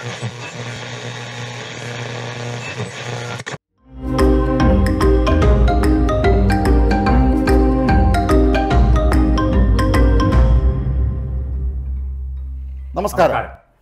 നമസ്കാരം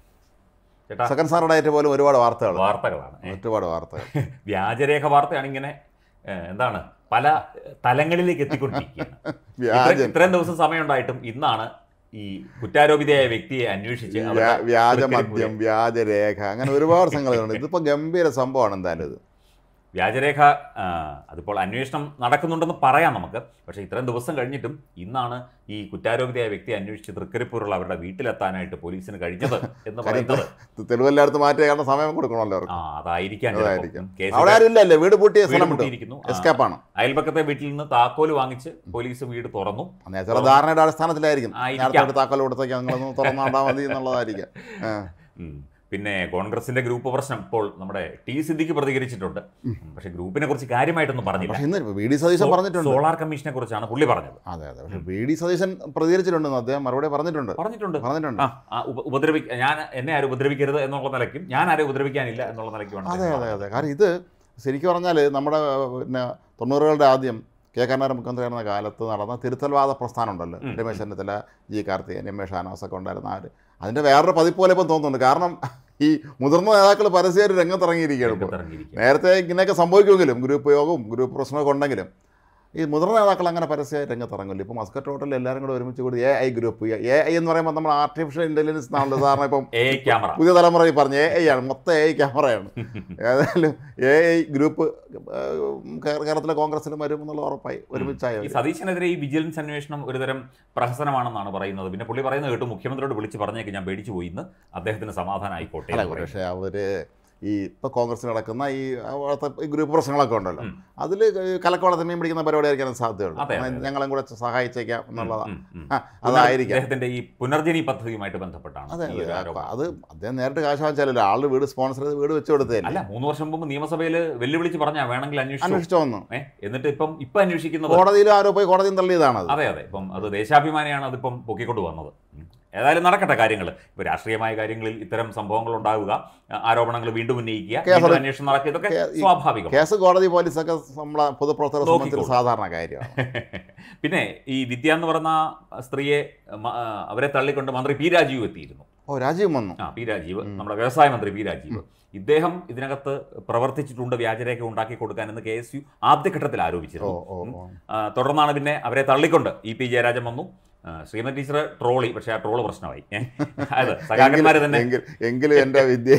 ചേട്ടാ സെക്കൻഡ് സാറ്റർഡേറ്റ് പോലും ഒരുപാട് വാർത്തകൾ വാർത്തകളാണ് ഏ. ഒരുപാട് വാർത്തകൾ വ്യാജരേഖ വാർത്തയാണ് ഇങ്ങനെ ഏ, എന്താണ് പല തലങ്ങളിലേക്ക് എത്തിക്കൊണ്ടിരിക്കുകയാണ് വ്യാജൻ ഇത്ര- ഇത്രയും ദിവസം സമയമുണ്ടായിട്ടും ഇന്നാണ് ഈ കുറ്റാരോപിതയായ വ്യക്തിയെ അന്വേഷിച്ച് വ്യാ- അവരുടെ വ്യാജ തൃക്കരിപ്പൂര് മദ്യം വ്യാജരേഖ അങ്ങനെ ഒരുപാട് സംഗതികളുണ്ട് ഇതിപ്പോ ഗംഭീര സംഭവമാണ് എന്തായാലും ഇത് വ്യാജരേഖ ആ, അതിപ്പോൾ അന്വേഷണം നടക്കുന്നുണ്ടെന്ന് പറയാം നമുക്ക് പക്ഷേ ഇത്രയും ദിവസം കഴിഞ്ഞിട്ടും ഇന്നാണ് ഈ കുറ്റാരോപിതയായ വ്യക്തിയെ അന്വേഷിച്ച് തൃക്കരിപ്പൂരുള്ള അവരുടെ വീട്ടിലെത്താനായിട്ട് പോലീസിന് കഴിഞ്ഞത് എന്ന് പറയുന്നത് ഇത് തെളിവെല്ലായിടത്ത് മാറ്റി കാരണം സമയം കൊടുക്കണമല്ലോ അവർക്ക് ആ അതായിരിക്കാൻ അതായിരിക്കും കേസിൽ അവിടെ ആരും ഇല്ലല്ലേ വീട് പൂട്ടിയ വീട് സ്ഥലം വിട്ടു പൂട്ടിയിരിക്കുന്നു. ആ. എസ്കേപ്പാണ് അയൽപക്കത്തെ വീട്ടിൽ നിന്ന് താക്കോല് വാങ്ങിച്ച് പോലീസ് വീട് തുറന്നു ചില ധാരണയുടെ അടിസ്ഥാനത്തിലായിരിക്കും ആയിരിക്കാം. നേരത്തെ താക്കോൽ കൊടുത്തേക്ക് നിങ്ങളൊന്ന് തുറന്നാണ്ടാ മതി എന്നുള്ളതായിരിക്കും ആ. ഉം. പിന്നെ കോൺഗ്രസിന്റെ ഗ്രൂപ്പ് പ്രശ്നം ഇപ്പോൾ നമ്മുടെ ടി സിദ്ദിഖ് പ്രതികരിച്ചിട്ടുണ്ട് പക്ഷെ ഗ്രൂപ്പിനെ കുറിച്ച് കാര്യമായിട്ടൊന്നും പറഞ്ഞില്ല പക്ഷെ ഇന്ന് വി ഡി സതീശൻ പറഞ്ഞിട്ടുണ്ട് സോളാർ കമ്മീഷനെ കുറിച്ചാണ് പുള്ളി പറഞ്ഞത് അതെ അതെ പക്ഷെ വി ഡി സതീശൻ പ്രതികരിച്ചിട്ടുണ്ടെന്ന് അദ്ദേഹം മറുപടി പറഞ്ഞിട്ടുണ്ട് പറഞ്ഞിട്ടുണ്ട് പറഞ്ഞിട്ടുണ്ട് ആ ആ, ഉപ- ഉപദ്രവി ഞാൻ എന്നെ ആരും ഉപദ്രവിക്കരുത് എന്നുള്ള നിലയ്ക്കും ഞാൻ ആരും ഉപദ്രവിക്കാനില്ല എന്നുള്ള നിലയ്ക്കുമാണ് അതെ അദ്ദേഹം അതെ അതെ കാരണം ഇത് ശരിക്കും പറഞ്ഞാൽ നമ്മുടെ പിന്നെ തൊണ്ണൂറുകളുടെ ആദ്യം കെ കരുണാകരൻ മുഖ്യമന്ത്രിയായിരുന്ന കാലത്ത് നടന്ന തിരുത്തൽവാദ പ്രസ്ഥാനം ഉണ്ടല്ലോ ഉം. രമേശ് ചെന്നിത്തല ജി കാർത്തികൻ എം എ ഷാനവാസൊക്കെ ഉണ്ടായിരുന്ന ആര് അതിൻ്റെ വേറൊരു പതിപ്പ് പോലെ ഇപ്പം തോന്നുന്നുണ്ട് കാരണം ഈ മുതിർന്ന നേതാക്കൾ പരസ്യമായിട്ട് രംഗത്തിറങ്ങിയിരിക്കുകയാണ് ഇപ്പോൾ രംഗത്തിറങ്ങിയിരിക്കുക. നേരത്തെ ഇങ്ങനെയൊക്കെ സംഭവിക്കുമെങ്കിലും ഗ്രൂപ്പ് യോഗവും ഗ്രൂപ്പ് പ്രശ്നമൊക്കെ ഉണ്ടെങ്കിലും ഈ മുതിർന്ന നേതാക്കൾ അങ്ങനെ പരസ്യമായി രംഗത്തിറങ്ങില്ല ഇപ്പോൾ മസ്കറ്റ് ഹോട്ടലിൽ എല്ലാവരും കൂടെ ഒരുമിച്ച് കൂടി A I group A I എന്ന് പറയുമ്പോൾ നമ്മൾ ആർട്ടിഫിഷ്യൽ ഇൻ്റലിജൻസ് എന്നാണല്ലോ സാറിന് ഇപ്പം എ ക്യാമറ പുതിയ തലമുറ ഈ പറഞ്ഞ എ ഐ ആണ് മൊത്തം എ ഐ ക്യാമറയാണ് ഏതായാലും എ ഐ ഗ്രൂപ്പ് ഏഹ്, കേര- കേരളത്തിലെ കോൺഗ്രസിലും വരും എന്നുള്ള ഉറപ്പായി ഒരുമിച്ചായി ഈ അവര്. സതീശനെതിരെ ഈ വിജിലൻസ് അന്വേഷണം ഒരുതരം പ്രഹസനമാണെന്നാണ് പറയുന്നത് പിന്നെ പുള്ളി പറയുന്നത് കേട്ടു മുഖ്യമന്ത്രിയോട് വിളിച്ച് പറഞ്ഞേക്ക് ഞാൻ പേടിച്ചു പോയി ഇന്ന് അദ്ദേഹത്തിന് സമാധാനം ആയിക്കോട്ടെ അല്ല എന്ന് പറയുന്നു. പക്ഷേ അവര് ഈ ഇപ്പോൾ കോൺഗ്രസ് നടക്കുന്ന ഈ അവിടുത്തെ ഈ ഗ്രൂപ്പ് പ്രശ്നങ്ങളൊക്കെ ഉണ്ടല്ലോ ഉം. അതിൽ കലക്കവളത്തെ മീൻ പിടിക്കുന്ന പരിപാടി ആയിരിക്കാൻ സാധ്യതയുള്ളൂ അതെ, അതെ, അതെ. ഞങ്ങളും കൂടെ സഹായിച്ചേക്കാം എന്നുള്ളതാണ് ഉം, ഉം. ആ, അതായിരിക്കാം അദ്ദേഹത്തിന്റെ ഈ പുനർജനി പദ്ധതിയുമായിട്ട് ബന്ധപ്പെട്ടാണ് അതെ ഈ അതെ ഒരു അപ്പൊ ആരോപണം അത് അദ്ദേഹം നേരിട്ട് കാശ് വാങ്ങിച്ചാലല്ലോ ആള് വീട് സ്പോൺസർ ചെയ്ത് വീട് വെച്ച് കൊടുത്തതല്ലേ അല്ല മൂന്ന് വർഷം മുമ്പ് നിയമസഭയിൽ വെല്ലുവിളിച്ച് പറഞ്ഞാ വേണമെങ്കിൽ അന്വേഷിച്ചു അന്വേഷിച്ചു വന്നു ഏ എന്നിട്ട് ഇപ്പം ഇപ്പൊ അന്വേഷിക്കുന്നത് കോടതിയിലും ആരോ പോയി കോടതിയും തള്ളിയതാണത് അതെ അതെ ഇപ്പം അത് ദേശാഭിമാനിയാണ് അതിപ്പം പൊക്കിക്കൊണ്ട് വന്നത് ഉം. ഏതായാലും നടക്കട്ടെ കാര്യങ്ങൾ ഇപ്പൊ രാഷ്ട്രീയമായ കാര്യങ്ങളിൽ ഇത്തരം സംഭവങ്ങൾ ഉണ്ടാവുക ആ, ആരോപണങ്ങൾ വീണ്ടും ഉന്നയിക്കുക കേസ് വീണ്ടും എടു- അന്വേഷണം നടക്കുക ഇതൊക്കെ കേ- ഈ സ്വാഭാവികം കേസ് കോടതി പോലീസൊക്കെ നമ്മളെ പൊതുപ്രവർത്തകരെ സംബന്ധിച്ച് നോക്കിക്കോളും. സാധാരണ കാര്യമാണ് പിന്നെ ഈ വിദ്യ എന്ന് പറയുന്ന സ്ത്രീയെ മ- ആ, അവരെ തള്ളിക്കൊണ്ട് മന്ത്രി പി രാജീവ് എത്തിയിരുന്നു ഓ രാജീവ് വന്നു ആ പി രാജീവ് നമ്മുടെ വ്യവസായ മന്ത്രി പി രാജീവ് ഇദ്ദേഹം ഇതിനകത്ത് പ്രവർത്തിച്ചിട്ടുണ്ട് വ്യാജരേഖ ഉണ്ടാക്കി കൊടുക്കാൻ എന്ന് കെ എസ് യു ആദ്യഘട്ടത്തിൽ ഓ ആരോപിച്ചിരുന്നു ഓ ഉം. ഓ ആ, തുടർന്നാണ് പിന്നെ അവരെ തള്ളിക്കൊണ്ട് ഇ പി ജയരാജൻ വന്നു ആ, ശ്രീമതി ടീച്ചർ ട്രോളി പക്ഷേ ആ ട്രോള് പ്രശ്നമായി ഏ? അതെ സഖാക്കന്മാർ തന്നെ എങ്കിൽ- എങ്കിലും എന്റെ വിദ്യ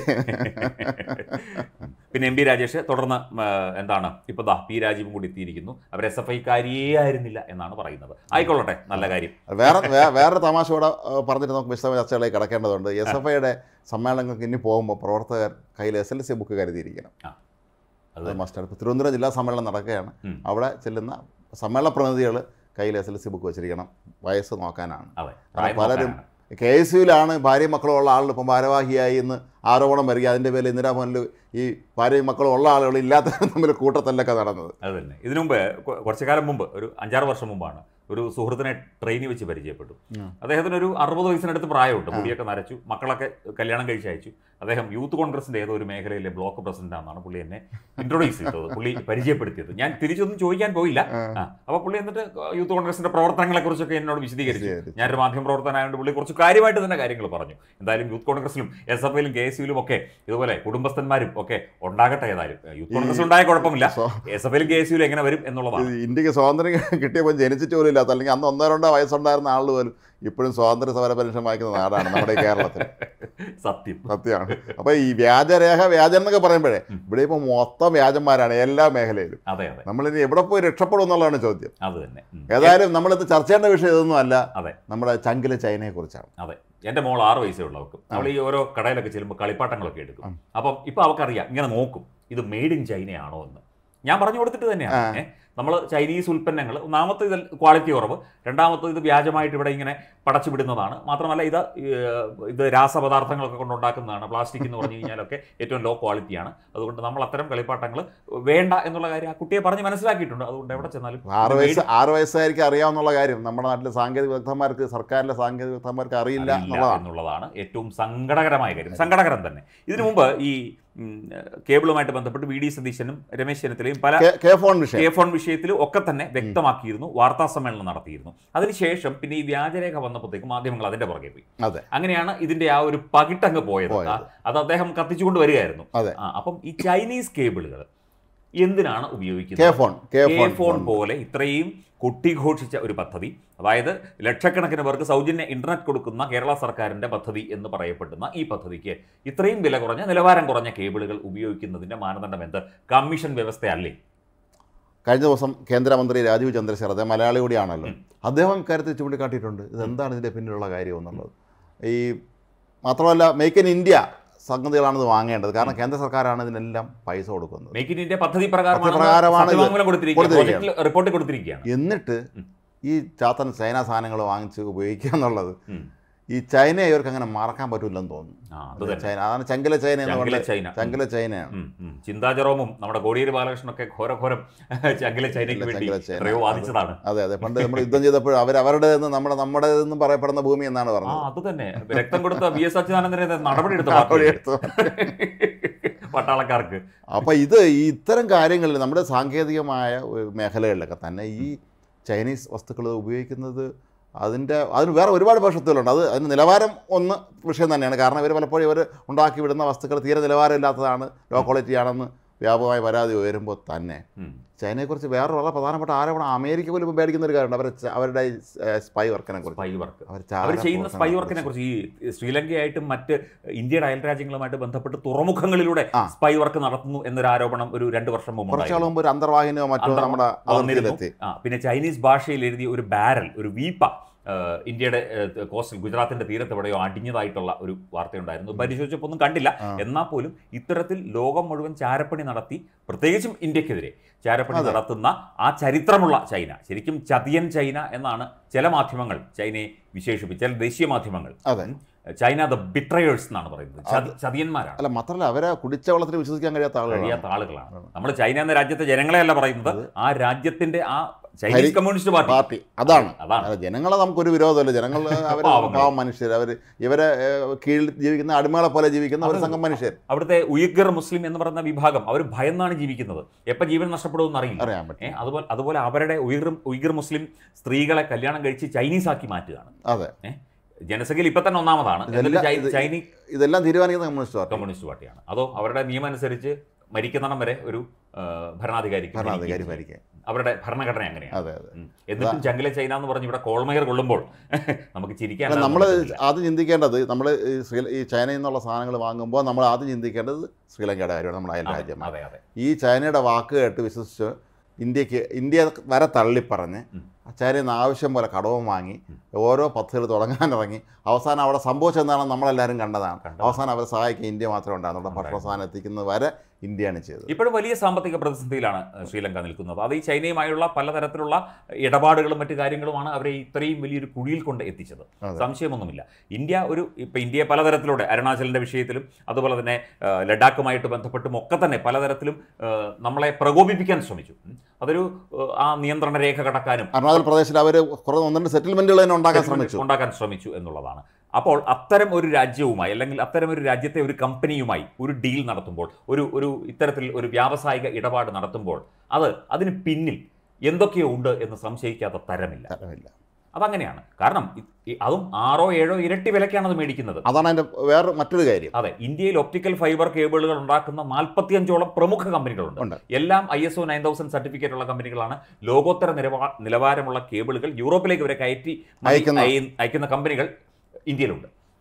പിന്നെ എം പി രാജേഷ് തുടർന്ന് ആ, എന്താണ് ഇപ്പൊ ദാ പി രാജീവും കൂടി എത്തിയിരിക്കുന്നു അവർ എസ് എഫ് ഐക്കാരിയേ ആയിരുന്നില്ല എന്നാണ് പറയുന്നത് ആയിക്കൊള്ളട്ടെ നല്ല കാര്യം വേറെ വേ- വേറൊരു തമാശ കൂടെ ഏഹ്, പറഞ്ഞിട്ട് നമുക്ക് വിശദമായ ചർച്ചകളിലേക്ക് കിടക്കേണ്ടതുണ്ട് എസ് എഫ് ഐയുടെ സമ്മേളനങ്ങൾക്ക് ഇനി പോകുമ്പോൾ പ്രവർത്തകർ കയ്യിൽ എസ് എൽ സി ബുക്ക് കരുതിയിരിക്കണം അത് അത് മസ്റ്റാണ് ഇപ്പോൾ തിരുവനന്തപുരം ജില്ലാ സമ്മേളനം നടക്കുകയാണ് ഉം. അവിടെ ചെല്ലുന്ന സമ്മേളന പ്രതിനിധികൾ കയ്യിൽ എസ് എൽ സി ബുക്ക് വെച്ചിരിക്കണം വയസ്സ് നോക്കാനാണ് അതെ കാരണം പലരും കെ എസ് യുവിലാണ് ഭാര്യയും മക്കളും ഉള്ള ആളുകൾ ഇപ്പം ഭാരവാഹിയായി എന്ന് ആരോപണം വരിക അതിൻ്റെ പേരിൽ ഇന്ദിരാഭവനിൽ ഈ ഭാര്യയും മക്കളും ഉള്ള ആളുകൾ ഇല്ലാത്തവരും തമ്മിൽ കൂട്ടത്തല്ലൊക്കെ നടന്നത് അത് തന്നെ ഇതിനു മുമ്പ് കൊ- കുറച്ചു കാലം മുമ്പ് ഒരു അഞ്ചാറ് വർഷം മുമ്പാണ് ഒരു സുഹൃത്തിനെ ട്രെയിനിൽ വെച്ച് പരിചയപ്പെട്ടു ഉം. അദ്ദേഹത്തിന് ഒരു അറുപത് വയസ്സിനടുത്ത് പ്രായമുണ്ട് മുടിയൊക്കെ നരച്ചു മക്കളൊക്കെ കല്യാണം കഴിച്ച് അയച്ചു അദ്ദേഹം യൂത്ത് കോൺഗ്രസിന്റെ ഏതോ ഒരു മേഖലയിലെ ബ്ലോക്ക് പ്രസിഡന്റ് ആണെന്നാണ് പുള്ളി എന്നെ ഇൻട്രൊഡ്യൂസ് ചെയ്തത് പുള്ളി പരിചയപ്പെടുത്തിയത് ഞാൻ തിരിച്ചൊന്നും ചോദിക്കാൻ പോയില്ല ആ, അപ്പോൾ പുള്ളി എന്നിട്ട് യൂത്ത് കോൺഗ്രസിന്റെ പ്രവർത്തനങ്ങളെ കുറിച്ചൊക്കെ എന്നോട് വിശദീകരിച്ചു വിശദീകരിച്ചു. ഞാനൊരു മാധ്യമ പ്രവർത്തനമായതുകൊണ്ട് പുള്ളി കുറച്ച് കാര്യമായിട്ട് തന്നെ കാര്യങ്ങൾ പറഞ്ഞു എന്തായാലും യൂത്ത് കോൺഗ്രസിലും എസ് എഫ് ഐയിലും കെ എസ് യുയിലും ഒക്കെ ഇതുപോലെ കുടുംബസ്ഥന്മാരും ഒക്കെ ഉണ്ടാകട്ടെ ഏതായാലും യൂത്ത് കോൺഗ്രസ് ഉണ്ടായ കുഴപ്പമില്ല സ്വ- എസ് എഫ് ഐയിലും കെ എസ് യുയിലും എങ്ങനെ വരും എന്നുള്ളതാണ് ഇത് ഇന്ത്യക്ക് സ്വാതന്ത്ര്യം കിട്ടിയപ്പോൾ ജനിച്ചിട്ട് പോലും ഇല്ലാത്ത അല്ലെങ്കിൽ അന്ന് ഒന്നോ രണ്ടോ വയസ്സുണ്ടായിരുന്ന ആൾ പോലും ഇപ്പോഴും സ്വാതന്ത്ര്യ സമര പെൻഷൻ വായിക്കുന്ന നാടാണ് നമ്മുടെ ഈ കേരളത്തിൽ സത്യം സത്യമാണ് അപ്പോൾ ഈ വ്യാജരേഖ വ്യാജം എന്നൊക്കെ പറയുമ്പോഴേ ഇവിടെ ഇപ്പോൾ മൊത്തം വ്യാജന്മാരാണ് എല്ലാ മേഖലയിലും അതെ അതെ നമ്മളിനി എവിടെ പോയി രക്ഷപ്പെടും എന്നുള്ളതാണ് ചോദ്യം അത് തന്നെ ഉം. ഏതായാലും നമ്മളിത് ചർച്ച ചെയ്യേണ്ട വിഷയം ഇതൊന്നും അല്ല അതെ നമ്മുടെ ചങ്കിലെ ചൈനയെ കുറിച്ചാണ് അതെ എന്റെ മോൾ ആറ് വയസ്സേ ഉള്ളവർക്ക് അവൾ ഈ ഓരോ കടയിലൊക്കെ ചെല്ലുമ്പോൾ കളിപ്പാട്ടങ്ങളൊക്കെ എടുക്കും അപ്പം ഇപ്പൊ അവൾക്കറിയാം ഇങ്ങനെ നോക്കും ഇത് മെയ്ഡ് ഇൻ ചൈനയാണോ എന്ന് ഞാൻ പറഞ്ഞു കൊടുത്തിട്ട് തന്നെയാണ് ഏ, നമ്മൾ ചൈനീസ് ഉൽപ്പന്നങ്ങൾ ഒന്നാമത്തെ ഇതിൽ ക്വാളിറ്റി കുറവ് രണ്ടാമത്തെ ഇത് വ്യാജമായിട്ട് ഇവിടെ ഇങ്ങനെ പടച്ചു വിടുന്നതാണ് മാത്രമല്ല ഇത് ഏഹ്, ഇത് രാസപദാർത്ഥങ്ങളൊക്കെ കൊണ്ടുണ്ടാക്കുന്നതാണ് പ്ലാസ്റ്റിക് എന്ന് പറഞ്ഞു കഴിഞ്ഞാലൊക്കെ ഏറ്റവും ലോ ക്വാളിറ്റിയാണ് അതുകൊണ്ട് നമ്മൾ അത്തരം കളിപ്പാട്ടങ്ങൾ വേണ്ട എന്നുള്ള കാര്യം ആ കുട്ടിയെ പറഞ്ഞ് മനസ്സിലാക്കിയിട്ടുണ്ട് അതുകൊണ്ട് എവിടെ ചെന്നാലും ആറ് വയസ്സ് ആറ് വയസ്സുകാർക്ക് അറിയാവുന്നുള്ള കാര്യം നമ്മുടെ നാട്ടിലെ സാങ്കേതിക വിദഗ്ധന്മാർക്ക് സർക്കാരിലെ സാങ്കേതിക വിദഗ്ധന്മാർക്ക് അറിയില്ല അറിയില്ല എന്നുള്ളതാണ് എന്നുള്ളതാണ് ഏറ്റവും സങ്കടകരമായ കാര്യം സങ്കടകരം തന്നെ ഇതിനു മുമ്പ് ഈ ഉം, കേബിളുമായിട്ട് ബന്ധപ്പെട്ട് വി ഡി സതീശനും രമേശ് ചെന്നിത്തലയും പല കെ- കെ ഫോൺ വിഷയം കെ ഫോൺ വിഷയത്തിലും ഒക്കെ തന്നെ വ്യക്തമാക്കിയിരുന്നു വാർത്താ സമ്മേളനം നടത്തിയിരുന്നു അതിനുശേഷം പിന്നെ ഈ വ്യാജരേഖ വന്നപ്പോഴത്തേക്ക് മാധ്യമങ്ങൾ അതിന്റെ പുറകെ പോയി അതെ അങ്ങനെയാണ് ഇതിന്റെ ആ ഒരു പകിട്ടങ്ങ് പോയത് പോയത്. ആ, അത് അദ്ദേഹം കത്തിച്ചുകൊണ്ട് വരികയായിരുന്നു അതെ. ആ, അപ്പം ഈ ചൈനീസ് കേബിളുകൾ എന്തിനാണ് കെ ഉപയോഗിക്കുന്നത് phone K K phone phone പോലെ ഇത്രയും കൊട്ടിഘോഷിച്ച ഒരു പദ്ധതി അതായത് ലക്ഷക്കണക്കിന് പേർക്ക് സൗജന്യ ഇന്റർനെറ്റ് കൊടുക്കുന്ന കേരള സർക്കാരിന്റെ പദ്ധതി എന്ന് പറയപ്പെടുന്ന ഈ പദ്ധതിക്ക് ഇത്രയും വില കുറഞ്ഞ നിലവാരം കുറഞ്ഞ കേബിളുകൾ ഉപയോഗിക്കുന്നതിന്റെ മാനദണ്ഡം എന്ത് കമ്മീഷൻ വ്യവസ്ഥയല്ലേ കഴിഞ്ഞ ദിവസം കേന്ദ്രമന്ത്രി രാജീവ് ചന്ദ്രശേഖർ അദ്ദേഹം മലയാളി കൂടിയാണല്ലോ അദ്ദേഹം ഇക്കാര്യത്തിൽ ചൂണ്ടിക്കാട്ടിയിട്ടുണ്ട് ഇതെന്താണ് ഇതിൻ്റെ പിന്നിലുള്ള കാര്യം എന്നുള്ളത് ഈ മാത്രമല്ല മേക്ക് ഇൻ ഇന്ത്യ സംഗതികളാണ് ഇത് വാങ്ങേണ്ടത് കാരണം കേന്ദ്ര സർക്കാരാണ് ഇതിനെല്ലാം പൈസ കൊടുക്കുന്നത് മേക്ക് ഇൻ ഇന്ത്യ പദ്ധതി പ്രകാരമാണ് പദ്ധതി പ്രകാരമാണ് ഇത് സത്യവാങ്മൂലം കൊടുത്തിരിക്കുക കൊടുത്തിരിക്കുകയാണ്. പ്രോജക്റ്റിൽ റിപ്പോർട്ട് കൊടുത്തിരിക്കുകയാണ് എന്നിട്ട് ഉം. ഈ ചാത്തൻ ചൈന സാധനങ്ങൾ വാങ്ങിച്ച് ഉപയോഗിക്കുക എന്നുള്ളത് ഉം. ഈ ചൈനയെ ഇവർക്ക് അങ്ങനെ മറക്കാൻ പറ്റില്ലെന്ന് തോന്നുന്നു ആ അത് തന്നെ ചൈന അതാണ് ചങ്കില ചൈന എന്ന് ചങ്കിലെ പറഞ്ഞത് ചൈന ചങ്കില ചൈനയാണ് ഉം, ഉം. ചിന്താ ജെറോമും നമ്മുടെ കോടിയേരി ബാലകൃഷ്ണനൊക്കെ ഘോരഘോരം ചങ്കിലെ ചൈനയ്ക്ക് വേണ്ടി ചങ്കില ചൈന. എത്രയോ വാദിച്ചതാണ് അതെ അതെ പണ്ട് നമ്മൾ യുദ്ധം ചെയ്തപ്പോൾ അവർ അവരുടെ നമ്മുടെ നമ്മുടെ എന്നും പറയപ്പെടുന്ന ഭൂമി എന്നാണ് ആ പറഞ്ഞത് അത് തന്നെ രക്തം കൊടുത്ത വി എസ് അച്യുതാനന്ദനെ നടപടി എടുത്ത നടപടി എടുത്തു. പട്ടാളക്കാർക്ക് അപ്പൊ ഇത് ഈ ഇത്തരം കാര്യങ്ങളിൽ നമ്മുടെ സാങ്കേതികമായ ഒരു മേഖലകളിലൊക്കെ തന്നെ ഈ ചൈനീസ് വസ്തുക്കൾ ഉപയോഗിക്കുന്നത് അതിൻ്റെ അതിന് വേറെ ഒരുപാട് ഭവിഷ്യത്തുകളുണ്ട് അത് അതിന് നിലവാരം ഒന്ന് വിഷയം തന്നെയാണ് കാരണം ഇവർ പലപ്പോഴും ഇവർ ഉണ്ടാക്കി വിടുന്ന വസ്തുക്കൾ തീരെ നിലവാരമില്ലാത്തതാണ് ലോ ക്വാളിറ്റി ആണെന്ന് വ്യാപകമായ പരാതി ഉയരുമ്പോൾ തന്നെ ഉം. ചൈനയെക്കുറിച്ച് വേറെ വളരെ പ്രധാനപ്പെട്ട ആരോപണം അമേരിക്ക പോലും ഇപ്പോൾ പേടിക്കുന്ന ഒരു കാര്യമുണ്ട് അവരെ ച- അവരുടെ സ്പൈ വർക്കിനെ കുറിച്ച് സ്പൈ വർക്ക് അവർ അവർ ചെയ്യുന്ന സ്പൈ വർക്കിനെ കുറിച്ച് ഈ ശ്രീലങ്കയായിട്ടും മറ്റ് ഇന്ത്യയുടെ അയൽ രാജ്യങ്ങളുമായിട്ട് ബന്ധപ്പെട്ട് തുറമുഖങ്ങളിലൂടെ ആ. സ്പൈ വർക്ക് നടത്തുന്നു എന്നൊരു ആരോപണം ഒരു രണ്ട് വർഷം മുമ്പ് കുറച്ചാൾ ഉണ്ടായിരുന്നു. മുമ്പ് ഒരു അന്തർവാഹിനിയോ മറ്റോ അന്തർ- നമ്മുടെ വന്നിരുന്നു അതിർത്തിയിലെത്തി ആ പിന്നെ ചൈനീസ് ഭാഷയിൽ എഴുതിയ ഒരു ബാരൽ ഒരു വീപ്പ ആ, ഇന്ത്യയുടെ ആ, കോസ്റ്റിൽ ഗുജറാത്തിന്റെ തീരത്ത് എവിടെയോ അടിഞ്ഞതായിട്ടുള്ള ഒരു വാർത്തയുണ്ടായിരുന്നു പരിശോധിച്ചപ്പോൾ ഒന്നും കണ്ടില്ല ആ. എന്നാൽ പോലും ഇത്തരത്തിൽ ലോകം മുഴുവൻ ചാരപ്പണി നടത്തി പ്രത്യേകിച്ചും ഇന്ത്യക്കെതിരെ ചാരപ്പണി അതെ. നടത്തുന്ന ആ ചരിത്രമുള്ള ചൈന ശരിക്കും ചതിയൻ ചൈന എന്നാണ് ചില മാധ്യമങ്ങൾ ചൈനയെ വിശേഷിപ്പിച്ച ചില ദേശീയ മാധ്യമങ്ങൾ അതെ ചൈന ദ ബിട്രയേഴ്സ് എന്നാണ് പറയുന്നത് ചതി- ചതിയന്മാരാണ് അല്ല മാത്രമല്ല അവരെ കുടിച്ച വെള്ളത്തിൽ വിശ്വസിക്കാൻ കഴിയാത്ത ആളുകളാണ് കഴിയാത്ത ആളുകളാണ് നമ്മൾ ചൈന എന്ന രാജ്യത്തെ ജനങ്ങളെയല്ല പറയുന്നത് ആ രാജ്യത്തിന്റെ ആ ചൈനീസ് ഹരി- കമ്മ്യൂണിസ്റ്റ് പാർട്ടി പാർട്ടി അതാണ് അതാണ് അല്ല, ജനങ്ങളെ നമുക്കൊരു വിരോധമല്ല ജനങ്ങൾ അവർ പാവങ്ങൾ. പാവം മനുഷ്യർ അവർ ഇവരെ ഏഹ്, കീഴിൽ ജീവിക്കുന്ന അടിമകളെ പോലെ ജീവിക്കുന്ന ഒരു അതെ. സംഘം മനുഷ്യർ അവിടുത്തെ ഉയഗർ മുസ്ലിം എന്ന് പറയുന്ന വിഭാഗം അവർ ഭയന്നാണ് ജീവിക്കുന്നത് എപ്പോൾ ജീവൻ നഷ്ടപ്പെടുമെന്ന് അറിയില്ല അറിയാൻ ഏ, പറ്റും അതുപോലെ അതുപോലെ അവരുടെ ഉയർ ഉയർ മുസ്ലിം സ്ത്രീകളെ കല്യാണം കഴിച്ച് ചൈനീസ് ആക്കി മാറ്റുകയാണ് അതെ ജനസംഖ്യയിൽ ഇപ്പൊ തന്നെ ഒന്നാമതാണ് എന്നിട്ട് ഇതെല്ലാം- ചൈ- ഇത് ചൈനീസ് ഇതെല്ലാം തീരുമാനിക്കുന്ന കമ്മ്യൂണിസ്റ്റ് പാർട്ടി കമ്മ്യൂണിസ്റ്റ് പാർട്ടിയാണ് അതോ അവരുടെ നിയമം അനുസരിച്ച് മരിക്കുന്നിടം വരെ ഒരു ആ, ഭരണാധികാരിക്ക് ഭരണാധികാരി ഭരിക്കുകയും ചെയ്യും. ഭരിക്കാൻ അവരുടെ ഭരണഘടന അങ്ങനെയാണ് അതെ അതെ ഉം. എന്നിട്ടും ചങ്കിലെ ചൈന എന്ന് പറഞ്ഞ് ഇവിടെ കോൾമയർ കൊള്ളുമ്പോൾ നമുക്ക് ചിരിക്കാൻ അല്ല നമ്മൾ ആദ്യം ചിന്തിക്കേണ്ടത് നമ്മൾ ഈ ശ്രീ ഈ ചൈനയിൽ നിന്നുള്ള സാധനങ്ങൾ വാങ്ങുമ്പോൾ നമ്മൾ ആദ്യം ചിന്തിക്കേണ്ടത് ശ്രീലങ്കയുടെ കാര്യമാണ് നമ്മുടെ അയൽ രാജ്യം അതെ അതെ ഈ ചൈനയുടെ വാക്ക് കേട്ട് വിശ്വസിച്ച് ഇന്ത്യക്ക് ഇന്ത്യ വരെ തള്ളിപ്പറഞ്ഞ് ഉം. ചൈനയിൽ നിന്ന് ആവശ്യം പോലെ കടവും വാങ്ങി ഓരോ പദ്ധതികൾ തുടങ്ങാനിറങ്ങി അവസാനം അവിടെ സംഭവിച്ചെന്താണെന്ന് നമ്മളെല്ലാവരും കണ്ടതാണ് കണ്ടതാണ്. അവസാനം അവരെ സഹായിക്കാൻ ഇന്ത്യ മാത്രമേ ഉണ്ടായിരുന്നുള്ളൂ ഭക്ഷണ സാധനം എത്തിക്കുന്നത് വരെ ഇന്ത്യയാണ് ചെയ്തത് ഇപ്പോഴും വലിയ സാമ്പത്തിക പ്രതിസന്ധിയിലാണ് ഏഹ്, ശ്രീലങ്ക നിൽക്കുന്നത് അത് ഈ ചൈനയുമായുള്ള പലതരത്തിലുള്ള ഇടപാടുകളും മറ്റു കാര്യങ്ങളുമാണ് അവരെ ഇത്രയും വലിയൊരു കുഴിയിൽ കൊണ്ട് എത്തിച്ചത് അതെ. സംശയമൊന്നുമില്ല ഇന്ത്യ ഒരു ഇപ്പം ഇന്ത്യയെ പലതരത്തിലൂടെ അരുണാചലിൻ്റെ വിഷയത്തിലും അതുപോലെ തന്നെ ഏഹ്, ലഡാക്കുമായിട്ട് ബന്ധപ്പെട്ടും ഒക്കെ തന്നെ പലതരത്തിലും ഏഹ്, നമ്മളെ പ്രകോപിപ്പിക്കാൻ ശ്രമിച്ചു ഉം. അതൊരു ഏഹ്, ആ നിയന്ത്രണ രേഖ കടക്കാനും അരുണാചൽ പ്രദേശിൽ അവർ കുറേ ഒന്ന് രണ്ട് സെറ്റിൽമെന്റുകൾ തന്നെ ഉണ്ടാക്കാൻ ശ്രമിച്ചു ഉണ്ടാക്കാൻ ശ്രമിച്ചു എന്നുള്ളതാണ് അപ്പോൾ അത്തരം ഒരു രാജ്യവുമായി അല്ലെങ്കിൽ അത്തരം ഒരു രാജ്യത്തെ ഒരു കമ്പനിയുമായി ഒരു ഡീൽ നടത്തുമ്പോൾ ഒരു ഒരു ഇത്തരത്തിൽ ഒരു വ്യാവസായിക ഇടപാട് നടത്തുമ്പോൾ അത് അതിന് പിന്നിൽ എന്തൊക്കെയോ ഉണ്ട് എന്ന് സംശയിക്കാത്ത തരമില്ല തരമില്ല അതങ്ങനെയാണ് കാരണം ഇ- ഈ- അതും ആറോ ഏഴോ ഇരട്ടി വിലക്കാണ് അത് മേടിക്കുന്നത് അതാണ് അതിൻ്റെ വേറെ മറ്റൊരു കാര്യം അതെ ഇന്ത്യയിൽ ഒപ്റ്റിക്കൽ ഫൈബർ കേബിളുകൾ ഉണ്ടാക്കുന്ന നാൽപ്പത്തിയഞ്ചോളം പ്രമുഖ കമ്പനികളുണ്ട് ഉണ്ട്. എല്ലാം I S O nine thousand certificate ഉള്ള കമ്പനികളാണ് ലോകോത്തര നിലവാ നിലവാരമുള്ള കേബിളുകൾ യൂറോപ്പിലേക്ക് വരെ കയറ്റി മതി- അയക്കുന്ന. അയ- അയക്കുന്ന കമ്പനികൾ ഇന്ത്യയിലുണ്ട്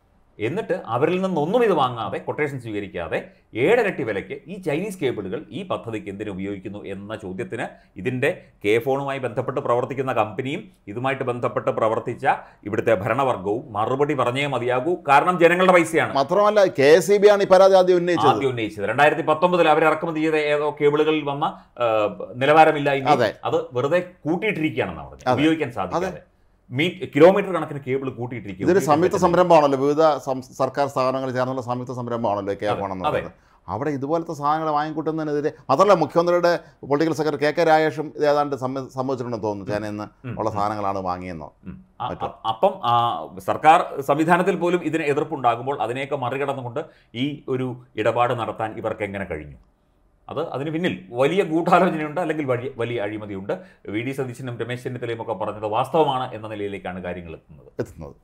എന്നിട്ട് അവരിൽ നിന്നൊന്നും ഇത് വാങ്ങാതെ കൊട്ടേഷൻ സ്വീകരിക്കാതെ ഏഴരട്ടി വിലയ്ക്ക് ഈ ചൈനീസ് കേബിളുകൾ ഈ പദ്ധതിക്ക് എന്തിനു ഉപയോഗിക്കുന്നു എന്ന ചോദ്യത്തിന് ഇതിൻ്റെ കെ ഫോണുമായി ബന്ധപ്പെട്ട് പ്രവർത്തിക്കുന്ന കമ്പനിയും ഇതുമായിട്ട് ബന്ധപ്പെട്ട് പ്രവർത്തിച്ച ഇവിടുത്തെ ഭരണവർഗവും മറുപടി പറഞ്ഞേ മതിയാകൂ കാരണം ജനങ്ങളുടെ പൈസയാണ് മാത്രമല്ല കെ എസ് ഇ ബി ആണ് ഈ പരാതി ആദ്യം ഉന്നയിച്ചത് ആദ്യം ഉന്നയിച്ചത് രണ്ടായിരത്തി പത്തൊമ്പതിൽ അവർ ഇറക്കുമതി ചെയ്ത ഏതോ കേബിളുകളിൽ വന്ന ആ, നിലവാരമില്ലായ്മ അതെ. അത് വെറുതെ കൂട്ടിയിട്ടിരിക്കുകയാണെന്നാണ് പറഞ്ഞത് അതെ. ഉപയോഗിക്കാൻ സാധിക്കാതെ മീ കിലോമീറ്റർ കണക്കിന് കേബിൾ കൂട്ടിയിട്ടിരിക്കുക ഇതൊരു സംയുക്ത ഉപയോഗിക്കാൻ സംരംഭമാണല്ലോ വിവിധ സം- സർക്കാർ സ്ഥാപനങ്ങൾ ചേർന്നുള്ള സംയുക്ത സംരംഭമാണല്ലോ കെ അതെ, ഫോൺ എന്ന് അതെ. പറയുന്നത് അവിടെ ഇതുപോലത്തെ സാധനങ്ങൾ വാങ്ങിക്കൂട്ടുന്നതിനെതിരെ മാത്രമല്ല മുഖ്യമന്ത്രിയുടെ പൊളിറ്റിക്കൽ സെക്രട്ടറി കെ കെ രാജേഷും ഇത് ഏതാണ്ട് സമ്മ- സമ്മതിച്ചിട്ടുണ്ടെന്ന് തോന്നുന്നു ചൈനയിൽ നിന്ന് ഉം, ഉള്ള ഉം. സാധനങ്ങളാണ് വാങ്ങിയെന്നോ ഉം. അ- മറ്റോ. അ- അപ്പം ആ, സർക്കാർ സംവിധാനത്തിൽ പോലും ഇതിന് എതിർപ്പുണ്ടാകുമ്പോൾ അതിനെയൊക്കെ മറികടന്നുകൊണ്ട് ഈ ഒരു ഇടപാട് നടത്താൻ ഇവർക്ക് എങ്ങനെ കഴിഞ്ഞു അത് അതിന് പിന്നിൽ വലിയ ഗൂഢാലോചനയുണ്ട് അല്ലെങ്കിൽ വലിയ വലിയ അഴിമതിയുണ്ട് വി ഡി സതീശനും രമേശ് ചെന്നിത്തലയും ഒക്കെ പറഞ്ഞത് വാസ്തവമാണ് എന്ന നിലയിലേക്കാണ് കാര്യങ്ങൾ എത്തുന്നത് എത്തുന്നത്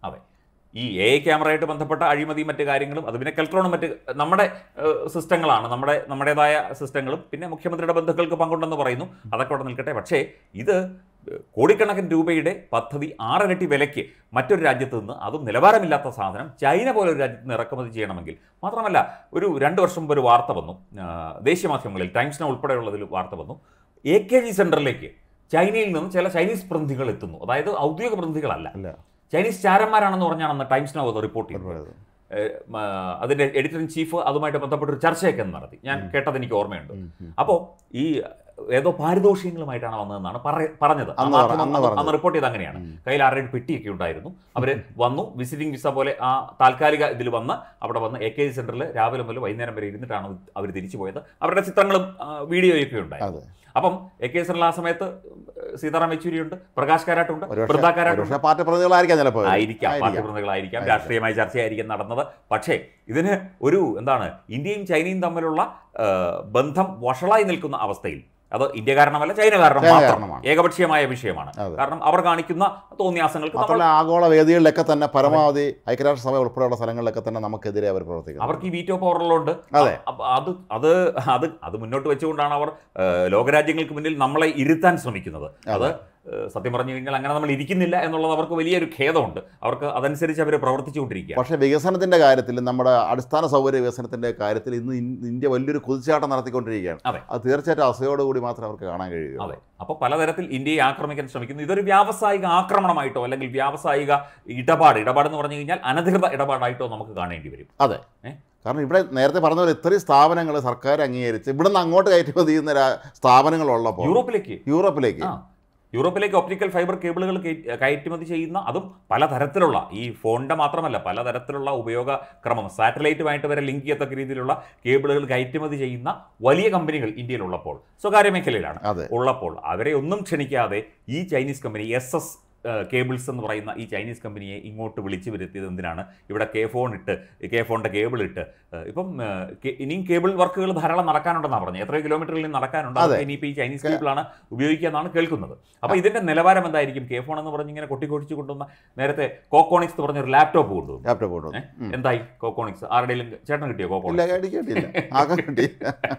ഈ എ ക്യാമറയായിട്ട് ബന്ധപ്പെട്ട അഴിമതിയും മറ്റു കാര്യങ്ങളും അത് പിന്നെ കെൽട്രോണും മറ്റ് നമ്മുടെ ഏഹ്, സിസ്റ്റങ്ങളാണ് നമ്മുടെ നമ്മുടേതായ സിസ്റ്റങ്ങളും പിന്നെ മുഖ്യമന്ത്രിയുടെ ബന്ധുക്കൾക്ക് പങ്കുണ്ടെന്ന് പറയുന്നു അതൊക്കെ അവിടെ നിൽക്കട്ടെ പക്ഷേ ഇത് ഏഹ്, കോടിക്കണക്കിന് രൂപയുടെ പദ്ധതി ആറിരട്ടി വിലയ്ക്ക് മറ്റൊരു രാജ്യത്ത് നിന്ന് അതും നിലവാരമില്ലാത്ത സാധനം ചൈന പോലെ ഒരു രാജ്യത്ത് നിന്ന് ഇറക്കുമതി ചെയ്യണമെങ്കിൽ മാത്രമല്ല ഒരു രണ്ട് വർഷം മുമ്പ് ഒരു വാർത്ത വന്നു ആഹ്, ദേശീയ മാധ്യമങ്ങളിൽ ടൈംസിന് ഉൾപ്പെടെയുള്ളതിൽ വാർത്ത വന്നു എ കെ ജി സെൻറ്ററിലേക്ക് ചൈനയിൽ നിന്ന് ചില ചൈനീസ് പ്രതിനിധികൾ എത്തുന്നു അതായത് ഔദ്യോഗിക പ്രതിനിധികളല്ല അല്ല ചൈനീസ് ചാരന്മാരാണെന്ന് പറഞ്ഞാണ് അന്ന് ടൈംസ് നൗ അത് റിപ്പോർട്ട് ചെയ്തത് ഒരുപാട്. ഏഹ്, മ, അതിന്റെ എഡിറ്റർ ഇൻ ചീഫ് അതുമായിട്ട് ബന്ധപ്പെട്ട ഒരു ചർച്ചയൊക്കെ അന്ന് നടത്തി ഞാൻ കേട്ടത് എനിക്ക് ഓർമ്മയുണ്ട് ഉം, ഉം. അപ്പോൾ ഈ ഏതോ പാരിതോഷികങ്ങളുമായിട്ടാണ് വന്നതെന്നാണ് പറ- പറഞ്ഞത് ആ അന്ന് പറ- മാധ്യമം അന്ന് അന്ന് പറഞ്ഞത്. അന്ന് റിപ്പോർട്ട് ചെയ്ത് അങ്ങനെയാണ് ഉം. കയ്യിൽ ആരുടെ പെട്ടിയൊക്കെ ഉണ്ടായിരുന്നു അവർ വന്നു വിസിറ്റിംഗ് വിസ പോലെ ആ താൽക്കാലിക ഇതിൽ വന്ന് അവിടെ വന്ന് എ കെ ജി സെന്ററിൽ രാവിലെ മുതൽ വൈകുന്നേരം വരെ ഇരുന്നിട്ടാണ് അവർ തിരിച്ചു പോയത് അവരുടെ ചിത്രങ്ങളും ആ, വീഡിയോയൊക്കെ ഉണ്ടായിരുന്നു അതെ അപ്പം എ കെ സെന്ററിൽ ആ സമയത്ത് സീതാറാം യെച്ചൂരിയുണ്ട് പ്രകാശ് കാരാട്ടുണ്ട് ഒരുപക്ഷെ വൃന്ദ കാരാട്ടുണ്ട് ഒരുപക്ഷെ പാർട്ടി പ്രതിനിധികളായിരിക്കാം ചിലപ്പോൾ ആയിരിക്കാം പാർട്ടി പ്രതിനിധികളായിരിക്കാം രാഷ്ട്രീയമായ ചർച്ചയായിരിക്കും നടന്നത് പക്ഷേ ഇതിന് ഒരു എന്താണ് ഇന്ത്യയും ചൈനയും തമ്മിലുള്ള ആ, ബന്ധം വഷളായി നിൽക്കുന്ന അവസ്ഥയിൽ അത് ഇന്ത്യ കാരണമല്ല ചൈന കാരണം ചൈന മാത്രം കാരണമാണ്. ഏകപക്ഷീയമായ വിഷയമാണ് അതെ. കാരണം അവർ കാണിക്കുന്ന തോന്നിയാസങ്ങൾക്ക് നമ്മൾ മാത്രമല്ല ആഗോള വേദികളിലൊക്കെ തന്നെ പരമാവധി ഐക്യരാഷ്ട്രസഭ ഉൾപ്പെടെയുള്ള സ്ഥലങ്ങളിലൊക്കെ തന്നെ നമുക്കെതിരെ അവർ പ്രവർത്തിക്കുന്നത് അവർക്ക് ഈ വീറ്റോ പവറുള്ളതുകൊണ്ട് അതെ. അപ്പ- അത് അത് അത് അത് മുന്നോട്ട് വെച്ചുകൊണ്ടാണ് അവർ ആ, ലോകരാജ്യങ്ങൾക്ക് മുന്നിൽ നമ്മളെ ഇരുത്താൻ ശ്രമിക്കുന്നത് അത് ആ, സത്യം പറഞ്ഞു കഴിഞ്ഞാൽ അങ്ങനെ നമ്മൾ ഇരിക്കുന്നില്ല എന്നുള്ളത് അവർക്ക് വലിയൊരു ഖേദമുണ്ട് അവർക്ക് അതനുസരിച്ച് അവർ പ്രവർത്തിച്ചുകൊണ്ടിരിക്കുക പക്ഷേ വികസനത്തിന്റെ കാര്യത്തിൽ നമ്മുടെ അടിസ്ഥാന സൗകര്യ വികസനത്തിന്റെ കാര്യത്തിൽ ഇന്ന് ഇൻ- ഇന്ത്യ വലിയൊരു കുതിച്ചാട്ടം നടത്തിക്കൊണ്ടിരിക്കുകയാണ് അതെ. അത് തീർച്ചയായിട്ടും അസയോടുകൂടി മാത്രമേ അവർക്ക് കാണാൻ കഴിയുകയുള്ളൂ അതെ അപ്പോൾ പലതരത്തിൽ ഇന്ത്യയെ ആക്രമിക്കാൻ ശ്രമിക്കുന്നു ഇതൊരു വ്യാവസായിക ആക്രമണമായിട്ടോ അല്ലെങ്കിൽ വ്യാവസായിക ഇടപാട് ഇടപാട് എന്ന് പറഞ്ഞു കഴിഞ്ഞാൽ അനധികൃത ഇടപാടായിട്ടോ നമുക്ക് കാണേണ്ടി വരും അതെ ഏ? കാരണം ഇവിടെ നേരത്തെ പറഞ്ഞ പോലെ ഇത്രയും സ്ഥാപനങ്ങൾ സർക്കാർ അംഗീകരിച്ച് ഇവിടുന്ന് അങ്ങോട്ട് കയറ്റുമതി ചെയ്യുന്ന രാ- സ്ഥാപനങ്ങളുള്ളപ്പോൾ യൂറോപ്പിലേക്ക് യൂറോപ്പിലേക്ക് ആ യൂറോപ്പിലേക്ക് ഒപ്റ്റിക്കൽ ഫൈബർ കേബിളുകൾ കയറ്റി- കയറ്റുമതി ചെയ്യുന്ന അതും പലതരത്തിലുള്ള ഈ ഫോണിന്റെ മാത്രമല്ല പലതരത്തിലുള്ള ഉപയോഗക്രമം സാറ്റലൈറ്റുമായിട്ട് വരെ ലിങ്ക് ചെയ്യത്തക്ക രീതിയിലുള്ള കേബിളുകൾ കയറ്റുമതി ചെയ്യുന്ന വലിയ കമ്പനികൾ ഇന്ത്യയിലുള്ളപ്പോൾ സ്വകാര്യ മേഖലയിലാണ് അതെ ഉള്ളപ്പോൾ അവരെ ഒന്നും ക്ഷണിക്കാതെ ഈ Chinese company S S cables എന്ന് പറയുന്ന ഈ ചൈനീസ് കമ്പനിയെ ഇങ്ങോട്ട് വിളിച്ചു വരുത്തിയത് എന്തിനാണ് ഇവിടെ കെ ഫോൺ ഇട്ട് കെ ഫോണിൻ്റെ കേബിൾ ഇട്ട് ഏഹ് ഇപ്പം ഏഹ് കെ- ഇനിയും കേബിൾ വർക്കുകൾ ധാരാളം നടക്കാനുണ്ടെന്നാണ് പറഞ്ഞത് എത്രയോ കിലോമീറ്ററിൽ നിന്ന് നടക്കാനുണ്ട് അതെ. അതൊക്കെ ഇനിയിപ്പോൾ ഈ ചൈനീസ് കേബിളാണ് ഉപയോഗിക്കുക എന്നാണ് കേൾക്കുന്നത് അപ്പോൾ ഇതിന്റെ നിലവാരം എന്തായിരിക്കും കെ ഫോൺ എന്ന് പറഞ്ഞ് ഇങ്ങനെ കൊട്ടിക്കൊടിച്ച് കൊണ്ടുവന്ന നേരത്തെ കോക്കോണിക്സ് എന്ന് പറഞ്ഞ ഒരു ലാപ്ടോപ്പ് കൊണ്ടുവന്നു ലാപ്ടോപ്പ് കൊണ്ടുവന്നു ഉം. എന്തായി കോക്കോണിക്സ് ആരുടെയും ചേട്ടൻ കിട്ടിയോ ഇല്ല കോക്കോണിക്സ് കേട്ടി കേട്ടില്ല ആകെ കിട്ടി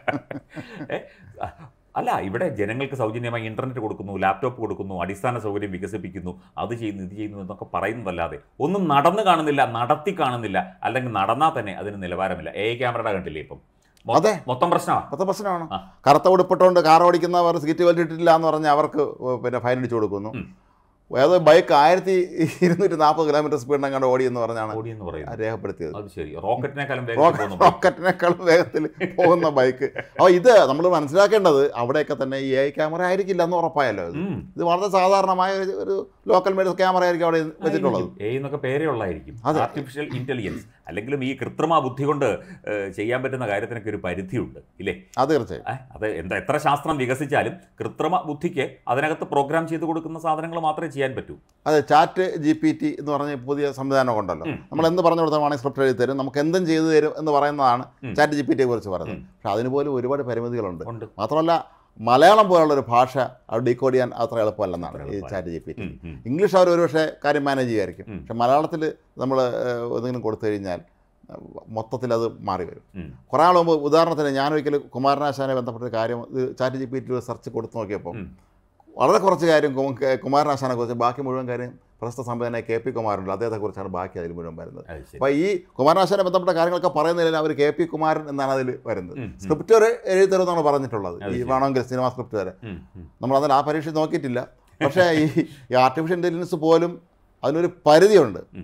ഏ? അല്ല ഇവിടെ ജനങ്ങൾക്ക് സൗജന്യമായി ഇന്റർനെറ്റ് കൊടുക്കുന്നു ലാപ്ടോപ്പ് കൊടുക്കുന്നു അടിസ്ഥാന സൗകര്യം വികസിപ്പിക്കുന്നു അത് ചെയ്യുന്നു ഇത് ചെയ്യുന്നു എന്നൊക്കെ പറയുന്നതല്ലാതെ ഒന്നും നടന്നു കാണുന്നില്ല നടത്തി കാണുന്നില്ല അല്ലെങ്കിൽ നടന്നാൽ തന്നെ അതിന് നിലവാരമില്ല എ ക്യാമറയുടെ കണ്ടില്ലേ ഇപ്പം മൊ- അതെ. മൊത്തം പ്രശ്നമാണ് പത്ത് പ്രശ്നമാണ് ആ. കറുത്ത ഉടുപ്പിട്ടുകൊണ്ട് കാർ ഓടിക്കുന്നവർ സീറ്റ് ബെൽറ്റ് ഇട്ടിട്ടില്ല എന്ന് പറഞ്ഞ് അവർക്ക് പിന്നെ ഫൈൻ അടിച്ചു കൊടുക്കുന്നു ഉം. ഏതോ ബൈക്ക് ആയിരത്തി ഇരുന്നൂറ്റി നാൽപ്പത് കിലോമീറ്റർ സ്പീഡിനെ കണ്ട് ഓടിയെന്ന് പറഞ്ഞാണ് ഓടി എന്ന് പറയുന്നത് രേഖപ്പെടുത്തിയത് അത് ശരി റോക്കറ്റിനേക്കാളും വേഗത്തിൽ റോക്ക- പോകുന്നു റോക്കറ്റിനേക്കാളും വേഗത്തിൽ പോകുന്ന ബൈക്ക് അപ്പോൾ ഇത് നമ്മൾ മനസ്സിലാക്കേണ്ടത് അവിടെയൊക്കെ തന്നെ ഈ ഐ ക്യാമറ ആയിരിക്കില്ല എന്ന് ഉറപ്പായല്ലോ ഇത് ഉം. ഇത് വളരെ സാധാരണമായ ഒരു- ഒരു ലോക്കൽ മെയ്ഡ് ക്യാമറ ആയിരിക്കും അവിടെ വെച്ചിട്ടുള്ളത് എ എന്നൊക്കെ പേരേ ഉള്ളായിരിക്കും അതെ. ആർട്ടിഫിഷ്യൽ ഇന്റലിജൻസ് അല്ലെങ്കിലും ഈ കൃത്രിമ ബുദ്ധി കൊണ്ട് ഏഹ്, ചെയ്യാൻ പറ്റുന്ന കാര്യത്തിനൊക്കെ ഒരു പരിധിയുണ്ട് ഇല്ലേ അത് തീർച്ചയായും ഏ, അത് എന്താ എത്ര ശാസ്ത്രം വികസിച്ചാലും കൃത്രിമ ബുദ്ധിക്ക് അതിനകത്ത് പ്രോഗ്രാം ചെയ്ത് കൊടുക്കുന്ന സാധനങ്ങൾ മാത്രമേ ചെയ്യാൻ പറ്റൂ അതെ ചാറ്റ് ജി പി ടി എന്ന് പറഞ്ഞ പുതിയ സംവിധാനം ഉണ്ടല്ലോ ഉം. നമ്മൾ എന്ത് പറഞ്ഞു കൊടുത്താൽ സ്ക്രിപ്റ്റ് എഴുതി തരും നമുക്ക് എന്തും ചെയ്തു തരും എന്ന് പറയുന്നതാണ് ഉം. ചാറ്റ് ജി പി ടിയെ കുറിച്ച് പറയുന്നത് ഉം. പക്ഷെ അതിന് പോലും ഒരുപാട് പരിമിതികളുണ്ട് ഉണ്ട് മാത്രമല്ല മലയാളം പോലുള്ള ഒരു ഭാഷ അത് ഡീകോഡ് ചെയ്യാൻ അത്ര എളുപ്പമല്ലെന്നാണ് അത്ര ഈ എളുപ്പമല്ല. ചാറ്റ് ജി പി ടി ഉം, ഉം. ഇംഗ്ലീഷ് അവർ ഒരുപക്ഷെ കാര്യം മാനേജ് ചെയ്യുമായിരിക്കും ഉം. പക്ഷെ മലയാളത്തിൽ നമ്മൾ എന്തെങ്കിലും കൊടുത്തു കഴിഞ്ഞാൽ മൊത്തത്തിൽ അത് മാറി വരും ഉം. കുറേ നാൾ മുമ്പ് ഉദാഹരണത്തിന് ഞാനൊരിക്കൽ കുമാരനാശാനെ ബന്ധപ്പെട്ട ഒരു കാര്യം ഇത് chat G P T search കൊടുത്ത് നോക്കിയപ്പോൾ ഉം. വളരെ കുറച്ച് കാര്യം കു- കെ- കുമാരനാശാനെ കുറിച്ച് ബാക്കി മുഴുവൻ കാര്യം പ്രശസ്ത സംവിധാനം കെ പി കുമാരുണ്ട് അദ്ദേഹത്തെക്കുറിച്ചാണ് ബാക്കി അതിൽ മുഴുവൻ വരുന്നത് അത് ശരി അപ്പോൾ ഈ കുമാരനാശാനെ ബന്ധപ്പെട്ട കാര്യങ്ങളൊക്കെ പറയുന്നതിൽ അവർ കെ പി കുമാരൻ എന്നാണ് അതിൽ വരുന്നത് ഉം, ഉം. സ്ക്രിപ്റ്റ് വരെ എഴുതി തരുമെന്നാണ് പറഞ്ഞിട്ടുള്ളത് അത് ഈ ശരി. വേണമെങ്കിൽ സിനിമ സ്ക്രിപ്റ്റ് വരെ ഉം, ഉം. നമ്മൾ അതിൽ ആ പരീക്ഷ നോക്കിയിട്ടില്ല പക്ഷേ ഈ ഈ ആർട്ടിഫിഷ്യൽ ഇൻ്റലിജൻസ് പോലും അതിനൊരു പരിധിയുണ്ട് ഉം.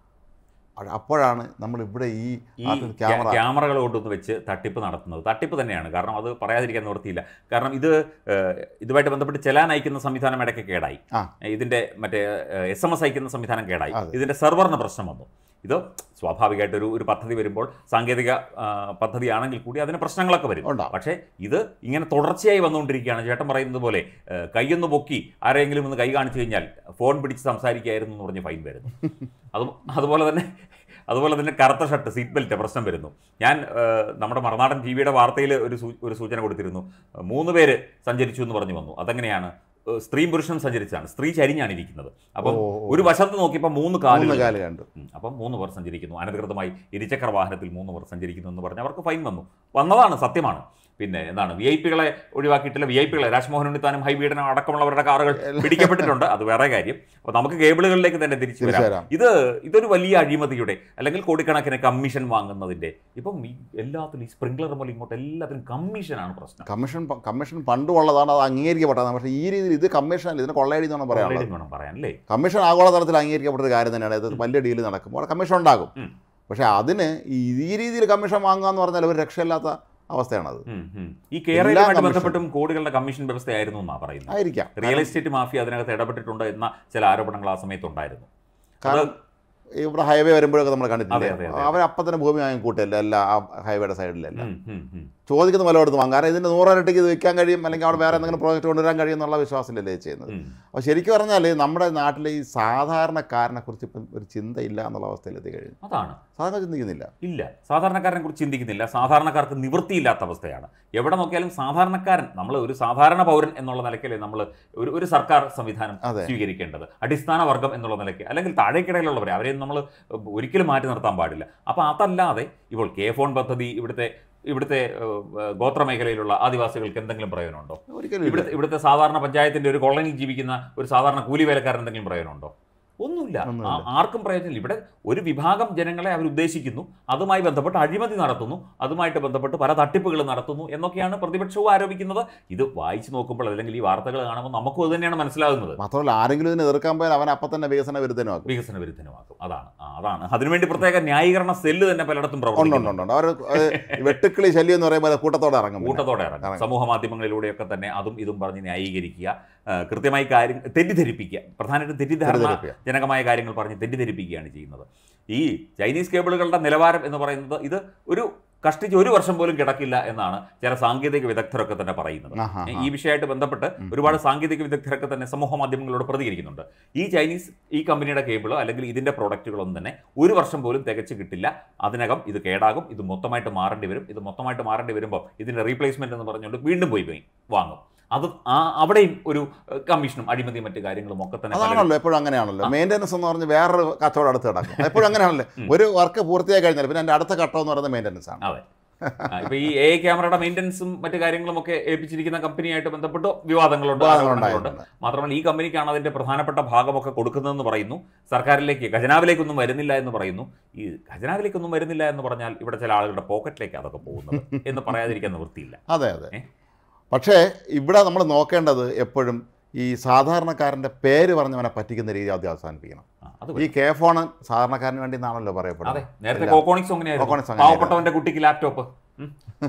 അ- അപ്പോഴാണ് നമ്മൾ ഇവിടെ ഈ ഈ ആർട്ടിഫിഷ്യൽ ക്യാ- ക്യാമറ ക്യാമറകൾ കൊണ്ടുവന്ന് വെച്ച് തട്ടിപ്പ് നടത്തുന്നത് തട്ടിപ്പ് തന്നെയാണ് കാരണം അത് പറയാതിരിക്കാൻ നിവൃത്തിയില്ല കാരണം ഇത് ഏഹ്, ഇതുമായിട്ട് ബന്ധപ്പെട്ട് ചെലാൻ അയക്കുന്ന സംവിധാനം ഇടയ്ക്ക് കേടായി ആ. ഇതിന്റെ മറ്റേ എസ് എം എസ് അയക്കുന്ന സംവിധാനം കേടായി അതെ. ഇതിന്റെ സെർവറിന് പ്രശ്നം വന്നു ഇത് സ്വാഭാവികമായിട്ട് ഒരു ഒരു പദ്ധതി വരുമ്പോൾ സാങ്കേതിക ആ, പദ്ധതിയാണെങ്കിൽ കൂടി അതിന് പ്രശ്നങ്ങളൊക്കെ വരും ഉണ്ടാവും പക്ഷേ ഇത് ഇങ്ങനെ തുടർച്ചയായി വന്നുകൊണ്ടിരിക്കുകയാണ് ചേട്ടൻ പറയുന്നത് പോലെ ഏഹ്, കൈയൊന്ന് പൊക്കി ആരെങ്കിലും ഒന്ന് കൈ കാണിച്ചു കഴിഞ്ഞാൽ ഫോൺ പിടിച്ച് സംസാരിക്കായിരുന്നു എന്ന് പറഞ്ഞ് ഫൈൻ വരുന്നു അത് അതുപോലെ തന്നെ അതുപോലെ തന്നെ കറുത്ത ഷർട്ട് സീറ്റ് ബെൽറ്റ് പ്രശ്നം വരുന്നു ഞാൻ ഏഹ്, നമ്മുടെ മറുനാടൻ ടി വിയുടെ വാർത്തയിൽ ഒരു സൂ- ഒരു സൂചന കൊടുത്തിരുന്നു മൂന്ന് പേര് സഞ്ചരിച്ചു എന്ന് പറഞ്ഞു വന്നു അതെങ്ങനെയാണ് ഏഹ്, സ്ത്രീയും പുരുഷനും സഞ്ചരിച്ചാണ് സ്ത്രീ ചരിഞ്ഞാണ് ഇരിക്കുന്നത് അപ്പം ഓ, ഓ. ഒരു വശത്ത് നോക്കിയപ്പോൾ മൂന്ന് മൂന്ന് കാലുകൾ കാല് കണ്ടു ഉം. അപ്പം മൂന്ന് പേർ സഞ്ചരിക്കുന്നു അനധികൃതമായി ഇരുചക്ര വാഹനത്തിൽ മൂന്ന് പേർ സഞ്ചരിക്കുന്നു എന്ന് പറഞ്ഞ് അവർക്ക് ഫൈൻ വന്നു വന്നതാണ് സത്യമാണ് പിന്നെ എന്താണ് വി ഐ പികളെ ഒഴിവാക്കിയിട്ടില്ല വി ഐ പികളെ രാജ്മോഹൻ ഉണ്ണിത്താനും ഹൈബീഡനും അടക്കമുള്ളവരുടെ കാറുകൾ പിടിക്കപ്പെട്ടിട്ടുണ്ട് അത് വേറെ കാര്യം അപ്പോൾ നമുക്ക് കേബിളുകളിലേക്ക് തന്നെ തിരിച്ചു തിരിച്ചു വരാം വരാം ഇത് ഇതൊരു വലിയ അഴിമതിയുടെ അല്ലെങ്കിൽ കോടിക്കണക്കിന് കമ്മീഷൻ വാങ്ങുന്നതിന്റെ ഇപ്പം ഈ എല്ലാത്തിലും ഈ സ്പ്രിംഗ്ലർ മുതൽ ഇങ്ങോട്ട് എല്ലാത്തിനും കമ്മീഷനാണ് പ്രശ്നം കമ്മീഷൻ പ- കമ്മീഷൻ പണ്ടും ഉള്ളതാണ് അത് അംഗീകരിക്കപ്പെട്ടതാണ് പക്ഷേ ഈ രീതിയിൽ ഇത് കമ്മീഷൻ അല്ല ഇതിന് കൊള്ളയടി എന്നാണ് പറയാനുള്ളത് Already വേണം പറയാൻ അല്ലേ കമ്മീഷൻ ആഗോളതലത്തിൽ അംഗീകരിക്കപ്പെട്ട ഒരു കാര്യം തന്നെയാണ് ഇത് വലിയ ഡീൽ നടക്കുമ്പോൾ കമ്മീഷൻ ഉണ്ടാകും ഉം. പക്ഷേ അതിന് ഈ ഈ രീതിയിൽ കമ്മീഷൻ വാങ്ങുക എന്ന് പറഞ്ഞാൽ ഒരു രക്ഷയില്ലാത്ത അവസ്ഥയാണത് ഉം, ഉം. ഈ കേരളവുമായിട്ട് commission- ബന്ധപ്പെട്ടും കോടികളുടെ കമ്മീഷൻ വ്യവസ്ഥയായിരുന്നു എന്നാണ് പറയുന്നത് ആയിരിക്കാം റിയൽ എസ്റ്റേറ്റ് മാഫിയ അതിനകത്ത് ഇടപെട്ടിട്ടുണ്ട് എന്ന ചില ആരോപണങ്ങൾ ആ സമയത്തുണ്ടായിരുന്നു കാരണം ഇവിടെ ഹൈവേ വരുമ്പോഴൊക്കെ നമ്മൾ അതെ, കണ്ടിട്ടില്ലേ അതെ, അതെ. അവർ അപ്പം തന്നെ ഭൂമി വാങ്ങി കൂട്ടില്ല എല്ലാ ആ ഹൈവേയുടെ സൈഡിലല്ല ഉം, ഉം, ഉം. ചോദിക്കുന്ന വില കൊടുത്ത് വാങ്ങും കാരണം ഇതിൻ്റെ നൂറിരട്ടിക്ക് ഇത് വിൽക്കാൻ കഴിയും അല്ലെങ്കിൽ അവിടെ വേറെ എന്തെങ്കിലും പ്രോജക്റ്റ് കൊണ്ടുവരാൻ കഴിയും എന്നുള്ള വിശ്വാസത്തിലല്ലേ ഇത് ചെയ്യുന്നത് ഉം. അപ്പോൾ ശരിക്കും പറഞ്ഞാൽ നമ്മുടെ നാട്ടിലെ ഈ സാധാരണക്കാരനെ കുറിച്ച് ഇപ്പം ഒരു ചിന്തയില്ല എന്നുള്ള അവസ്ഥയിലെത്തി കഴിഞ്ഞു അതാണ് സാധാരണ ചിന്തിക്കുന്നില്ല ഇല്ല സാധാരണക്കാരനെ കുറിച്ച് ചിന്തിക്കുന്നില്ല സാധാരണക്കാർക്ക് നിവൃത്തിയില്ലാത്ത അവസ്ഥയാണ് എവിടെ നോക്കിയാലും സാധാരണക്കാരൻ നമ്മൾ ഒരു സാധാരണ പൗരൻ എന്നുള്ള നിലയ്ക്കല്ലേ നമ്മൾ ഒരു ഒരു സർക്കാർ സംവിധാനം അതെ. സ്വീകരിക്കേണ്ടത് അടിസ്ഥാന വർഗം എന്നുള്ള നിലയ്ക്ക് അല്ലെങ്കിൽ താഴേക്കിടയിലുള്ളവരെ അവരെയും നമ്മൾ ഒരിക്കലും മാറ്റി നിർത്താൻ പാടില്ല അപ്പോൾ അതല്ലാതെ ഇപ്പോൾ കെ ഫോൺ പദ്ധതി ഇവിടുത്തെ ഇവിടുത്തെ ഏഹ്, ഗോത്രമേഖലയിലുള്ള ആദിവാസികൾക്ക് എന്തെങ്കിലും പ്രയോജനമുണ്ടോ ഒരിക്കലും ഇല്ല. ഇവിടുത്തെ ഇവിടുത്തെ സാധാരണ പഞ്ചായത്തിന്റെ ഒരു കോളനിയിൽ ജീവിക്കുന്ന ഒരു സാധാരണ കൂലി വേലക്കാരൻ എന്തെങ്കിലും പ്രയോജനമുണ്ടോ ഒന്നുമില്ല ഒന്നുമില്ല. ആ- ആർക്കും പ്രയോജനമില്ല ഇവിടെ ഒരു വിഭാഗം ജനങ്ങളെ അവർ ഉദ്ദേശിക്കുന്നു അതുമായി ബന്ധപ്പെട്ട് അഴിമതി നടത്തുന്നു അതുമായിട്ട് ബന്ധപ്പെട്ട് പല തട്ടിപ്പുകൾ നടത്തുന്നു എന്നൊക്കെയാണ് പ്രതിപക്ഷവും ആരോപിക്കുന്നത് ഇത് വായിച്ചു നോക്കുമ്പോൾ അല്ലെങ്കിൽ ഈ വാർത്തകൾ കാണുമ്പോൾ നമുക്കും അത് തന്നെയാണ് മനസ്സിലാകുന്നത് മാത്രമല്ല ആരെങ്കിലും ഇതിനെ എതിർക്കാൻ പോയാൽ അവൻ അപ്പം തന്നെ വികസന വിരുദ്ധനുമാക്കും വികസന വിരുദ്ധനുമാക്കും അതാണ് ആ, അതാണ് അതിനുവേണ്ടി പ്രത്യേക ന്യായീകരണ സെല്ല് തന്നെ പലയിടത്തും ഉണ്ട് ഉണ്ട് പ്രവർത്തിക്കുന്നു ഉണ്ട് ഉണ്ട് അവർ വെട്ടുക്കിളി ശല്യം എന്ന് പറയുമ്പോൾ അത് കൂട്ടത്തോടെ ഇറങ്ങും പിന്നെ. കൂട്ടത്തോടെ ഇറങ്ങും ഇറങ്ങും. സമൂഹ മാധ്യമങ്ങളിലൂടെയൊക്കെ തന്നെ അതും ഇതും പറഞ്ഞ് ന്യായീകരിക്കുക ആ, കൃത്യമായി കാര്യം തെറ്റിദ്ധരിപ്പിക്കുക പ്രധാനമായിട്ടും തെറ്റിദ്ധാരണ തെറ്റിദ്ധരിപ്പിക്കുക. ജനകമായ കാര്യങ്ങൾ പറഞ്ഞ് തെറ്റിദ്ധരിപ്പിക്കുകയാണ് ചെയ്യുന്നത് ഈ ചൈനീസ് കേബിളുകളുടെ നിലവാരം എന്ന് പറയുന്നത് ഇത് ഒരു കഷ്ടിച്ച് ഒരു വർഷം പോലും കിടക്കില്ല എന്നാണ് ചില സാങ്കേതിക വിദഗ്ധരൊക്കെ തന്നെ പറയുന്നത് ആഹാ, ഈ ആ. വിഷയമായിട്ട് ബന്ധപ്പെട്ട് ഉം. ഒരുപാട് സാങ്കേതിക വിദഗ്ധരൊക്കെ തന്നെ സമൂഹ മാധ്യമങ്ങളോട് പ്രതികരിക്കുന്നുണ്ട് ഈ ചൈനീസ് ഈ കമ്പനിയുടെ കേബിളോ അല്ലെങ്കിൽ ഇതിന്റെ പ്രോഡക്റ്റുകളൊന്നും തന്നെ ഒരു വർഷം പോലും തികച്ച് കിട്ടില്ല അതിനകം ഇത് കേടാകും ഇത് മൊത്തമായിട്ട് മാറേണ്ടി വരും ഇത് മൊത്തമായിട്ട് മാറേണ്ടി വരുമ്പോൾ ഇതിന്റെ റീപ്ലേസ്മെന്റ് എന്ന് പറഞ്ഞുകൊണ്ട് വീണ്ടും പോയി പോയി വാങ്ങും അത് ആ അവിടെയും ഒരു ഏഹ്, കമ്മീഷനും അഴിമതിയും മറ്റ് കാര്യങ്ങളും ഒക്കെ തന്നെ പലരും- അതാണല്ലോ എപ്പോഴും അങ്ങനെയാണല്ലോ മെയിൻ്റനൻസ് എന്ന് പറഞ്ഞ് വേറൊരു കച്ചവടം അടുത്ത് കിടക്കും എപ്പോഴും അങ്ങനെയാണല്ലോ ഉം. ഒരു വർക്ക് പൂർത്തിയായി കഴിഞ്ഞാൽ പിന്നെ എൻ്റെ അടുത്ത ഘട്ടം എന്ന് പറയുന്നത് മെയിൻ്റനൻസ് ആണ് അതെ ആ, ഇപ്പൊ ഈ എ ക്യാമറയുടെ മെയിൻ്റനൻസും മറ്റു കാര്യങ്ങളും ഒക്കെ ഏൽപ്പിച്ചിരിക്കുന്ന കമ്പനിയായിട്ട് ബന്ധപ്പെട്ട് വിവാദങ്ങളുണ്ട് ആരോപണങ്ങളുണ്ട് ഉണ്ടായിട്ടുണ്ട് മാത്രമല്ല ഈ കമ്പനിക്കാണ് അതിന്റെ പ്രധാനപ്പെട്ട ഭാഗമൊക്കെ കൊടുക്കുന്നതെന്ന് പറയുന്നു സർക്കാരിലേക്ക് ഖജനാവിലേക്കൊന്നും വരുന്നില്ല എന്ന് പറയുന്നു ഈ ഖജനാവിലേക്കൊന്നും വരുന്നില്ല എന്ന് പറഞ്ഞാൽ ഇവിടെ ചില ആളുകളുടെ പോക്കറ്റിലേക്ക് അതൊക്കെ പോകുന്നത് എന്ന് പറയാതിരിക്കാൻ നിവൃത്തിയില്ല അതെ അതെ ഏ? പക്ഷേ ഇവിടെ നമ്മൾ നോക്കേണ്ടത് എപ്പോഴും ഈ സാധാരണക്കാരൻ്റെ പേര് പറഞ്ഞവനെ പറ്റിക്കുന്ന രീതി ആദ്യം അവസാനിപ്പിക്കണം ആ, അത് ഈ കെ ഫോൺ സാധാരണക്കാരന് വേണ്ടി എന്നാണല്ലോ അതെ പറയപ്പെടുന്നത് നേരത്തെ ഇല്ല. കോക്കോണിക്സ് അങ്ങനെയായിരുന്നു കോക്കോണിക്സ് അങ്ങനെയായിരുന്നു. പാവപ്പെട്ടവന്റെ കുട്ടിക്ക് ലാപ്ടോപ്പ് ഉം.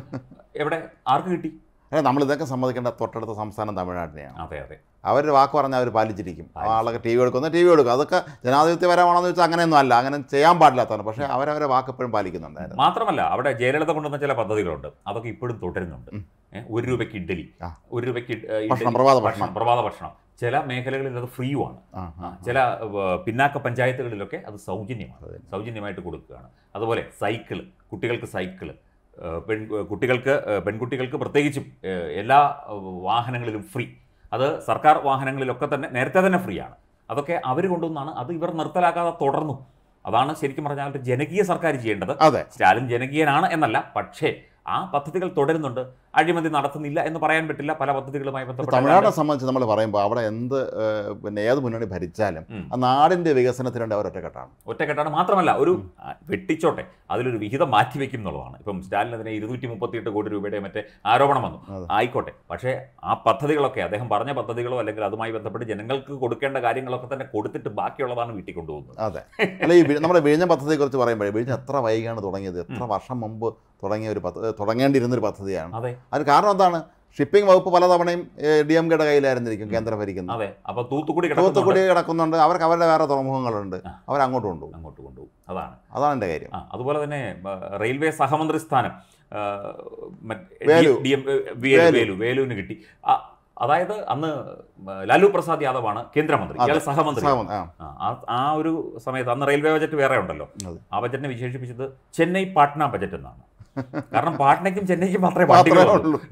എവിടെ ആർക്ക് കിട്ടി അല്ല നമ്മൾ ഇതൊക്കെ സമ്മതിക്കേണ്ട തൊട്ടടുത്ത സംസ്ഥാനം തമിഴ്നാട്ടിനെയാണ് അതെ അതെ അവർ വാക്ക് പറഞ്ഞാൽ അവർ പാലിച്ചിരിക്കും ആളൊക്കെ ടി വി എടുക്കുന്ന ടി വി എടുക്കും അതൊക്കെ ജനാധിപത്യപരമാണെന്ന് വെച്ചാൽ അങ്ങനെയൊന്നും അല്ല അങ്ങനെ ചെയ്യാൻ പാടില്ലാത്തതാണ് പക്ഷേ അവരവരെ വാക്ക് എപ്പോഴും പാലിക്കുന്നുണ്ടായിരുന്നു മാത്രമല്ല അവിടെ ജയലളിത കൊണ്ടുവന്ന ചില പദ്ധതികളുണ്ട് അതൊക്കെ ഇപ്പോഴും തുടരുന്നുണ്ട് ഉം. ഏ, ഒരു രൂപയ്ക്ക് ഇഡ്ഡലി ആ. ഒരു രൂപയ്ക്ക് ഇഡ്- ഏ, ഭക്ഷണം ഇഡ്ഡലി, പ്രഭാത ഭക്ഷണം ഭക്ഷണം പ്രഭാത ഭക്ഷണം ചില മേഖലകളിൽ അത് ഫ്രീ ആണ് ആ ആ, ആ ചില ഏർ, പിന്നാക്ക പഞ്ചായത്തുകളിലൊക്കെ അത് സൗജന്യമാണ് അതെ. സൗജന്യമായിട്ട് കൊടുക്കുകയാണ് അതുപോലെ സൈക്കിള് കുട്ടികൾക്ക് സൈക്കിള് ഏർ, പെൺ കുട്ടികൾക്ക് ഏർ, പെൺകുട്ടികൾക്ക് പ്രത്യേകിച്ചും ഏർ, എല്ലാ ഏർ, വാഹനങ്ങളിലും ഫ്രീ അത് സർക്കാർ വാഹനങ്ങളിലൊക്കെ തന്നെ നേരത്തെ തന്നെ ഫ്രീ ആണ് അതൊക്കെ അവർ കൊണ്ടുവന്നാണ് അത് ഇവർ നിർത്തലാക്കാതെ തുടർന്നു അതാണ് ശരിക്കും പറഞ്ഞാൽ ഒരു ജനകീയ സർക്കാർ ചെയ്യേണ്ടത് അതെ സ്റ്റാലിൻ ജനകീയനാണ് എന്നല്ല പക്ഷേ ആ പദ്ധതികൾ തുടരുന്നുണ്ട് അഴിമതി നടത്തുന്നില്ല എന്ന് പറയാൻ പറ്റില്ല പല പദ്ധതികളുമായി ബന്ധപ്പെട്ട് തമിഴ്നാടിനെ സംബന്ധിച്ച് നമ്മൾ പറയുമ്പോൾ അവിടെ എന്ത് ഏഹ്, പിന്നെ ഏത് മുന്നണി ഭരിച്ചാലും ഉം. ആ നാടിൻ്റെ വികസനത്തിന് വേണ്ടി അവർ ഒറ്റക്കെട്ടാണ് ഒറ്റക്കെട്ടാണ് മാത്രമല്ല ഒരു ആ, വെട്ടിച്ചോട്ടെ അതിലൊരു വിഹിതം മാറ്റിവെക്കും എന്നുള്ളതാണ് ഇപ്പം സ്റ്റാലിൻ അതിനെ ഇരുന്നൂറ്റി മുപ്പത്തിയെട്ട് കോടി രൂപയുടെ മറ്റേ ആരോപണം വന്നു അതെ. ആയിക്കോട്ടെ പക്ഷേ ആ പദ്ധതികളൊക്കെ അദ്ദേഹം പറഞ്ഞ പദ്ധതികളോ അല്ലെങ്കിൽ അതുമായി ബന്ധപ്പെട്ട് ജനങ്ങൾക്ക് കൊടുക്കേണ്ട കാര്യങ്ങളൊക്കെ തന്നെ കൊടുത്തിട്ട് ബാക്കിയുള്ളതാണ് വീട്ടിൽ കൊണ്ടുപോകുന്നത് അതെ അല്ല ഈ വി- നമ്മുടെ വിഴിഞ്ഞം പദ്ധതിയെക്കുറിച്ച് പറയുമ്പോഴേ വിഴിഞ്ഞം എത്ര വൈകിയാണ് തുടങ്ങിയത് എത്ര വർഷം മുമ്പ് തുടങ്ങിയ ഒരു പദ്ധതി തുടങ്ങേണ്ടിയിരുന്നൊരു പദ്ധതിയാണ് അതെ അതിന് കാരണം എന്താണ് ഷിപ്പിംഗ് വകുപ്പ് പലതവണയും ഡി എം കെയുടെ കയ്യിലായിരുന്നിരിക്കും കേന്ദ്രം ഭരിക്കുന്നത് അതെ അപ്പൊ തൂത്തുക്കുടി കിടക്കുന്നുണ്ട് തൂത്തുക്കുടി കിടക്കുന്നുണ്ട് അവർക്ക് അവരുടെ വേറെ തുറമുഖങ്ങളുണ്ട് ആ. അവരങ്ങോട്ട് കൊണ്ടുപോകും അങ്ങോട്ട് കൊണ്ടുപോകും അതാണ് അതാണ് എൻ്റെ കാര്യം ആ അതുപോലെ തന്നെ ആ, റെയിൽവേ സഹമന്ത്രി സ്ഥാനം ആ, മറ്റ് വേലു. D M Velu Velu. വേലു വേലുവിന് കിട്ടി ആ, അതായത് അന്ന് ലാലു പ്രസാദ് യാദവാണ് കേന്ദ്രമന്ത്രി അതെ. ഇയാൾ സഹമന്ത്രി സഹമന്ത്രി, ആ ആ, ആ- ആ ഒരു സമയത്ത് അന്ന് റെയിൽവേ ബജറ്റ് വേറെ ഉണ്ടല്ലോ അതെ. ആ ബജറ്റിനെ വിശേഷിപ്പിച്ചത് ചെന്നൈ പാട്ന ബജറ്റ് എന്നാണ് കാരണം പാട്നയ്ക്കും ചെന്നൈക്കും മാത്രമേ മാത്രമേ വണ്ടികളുള്ളൂ. ഉള്ളൂ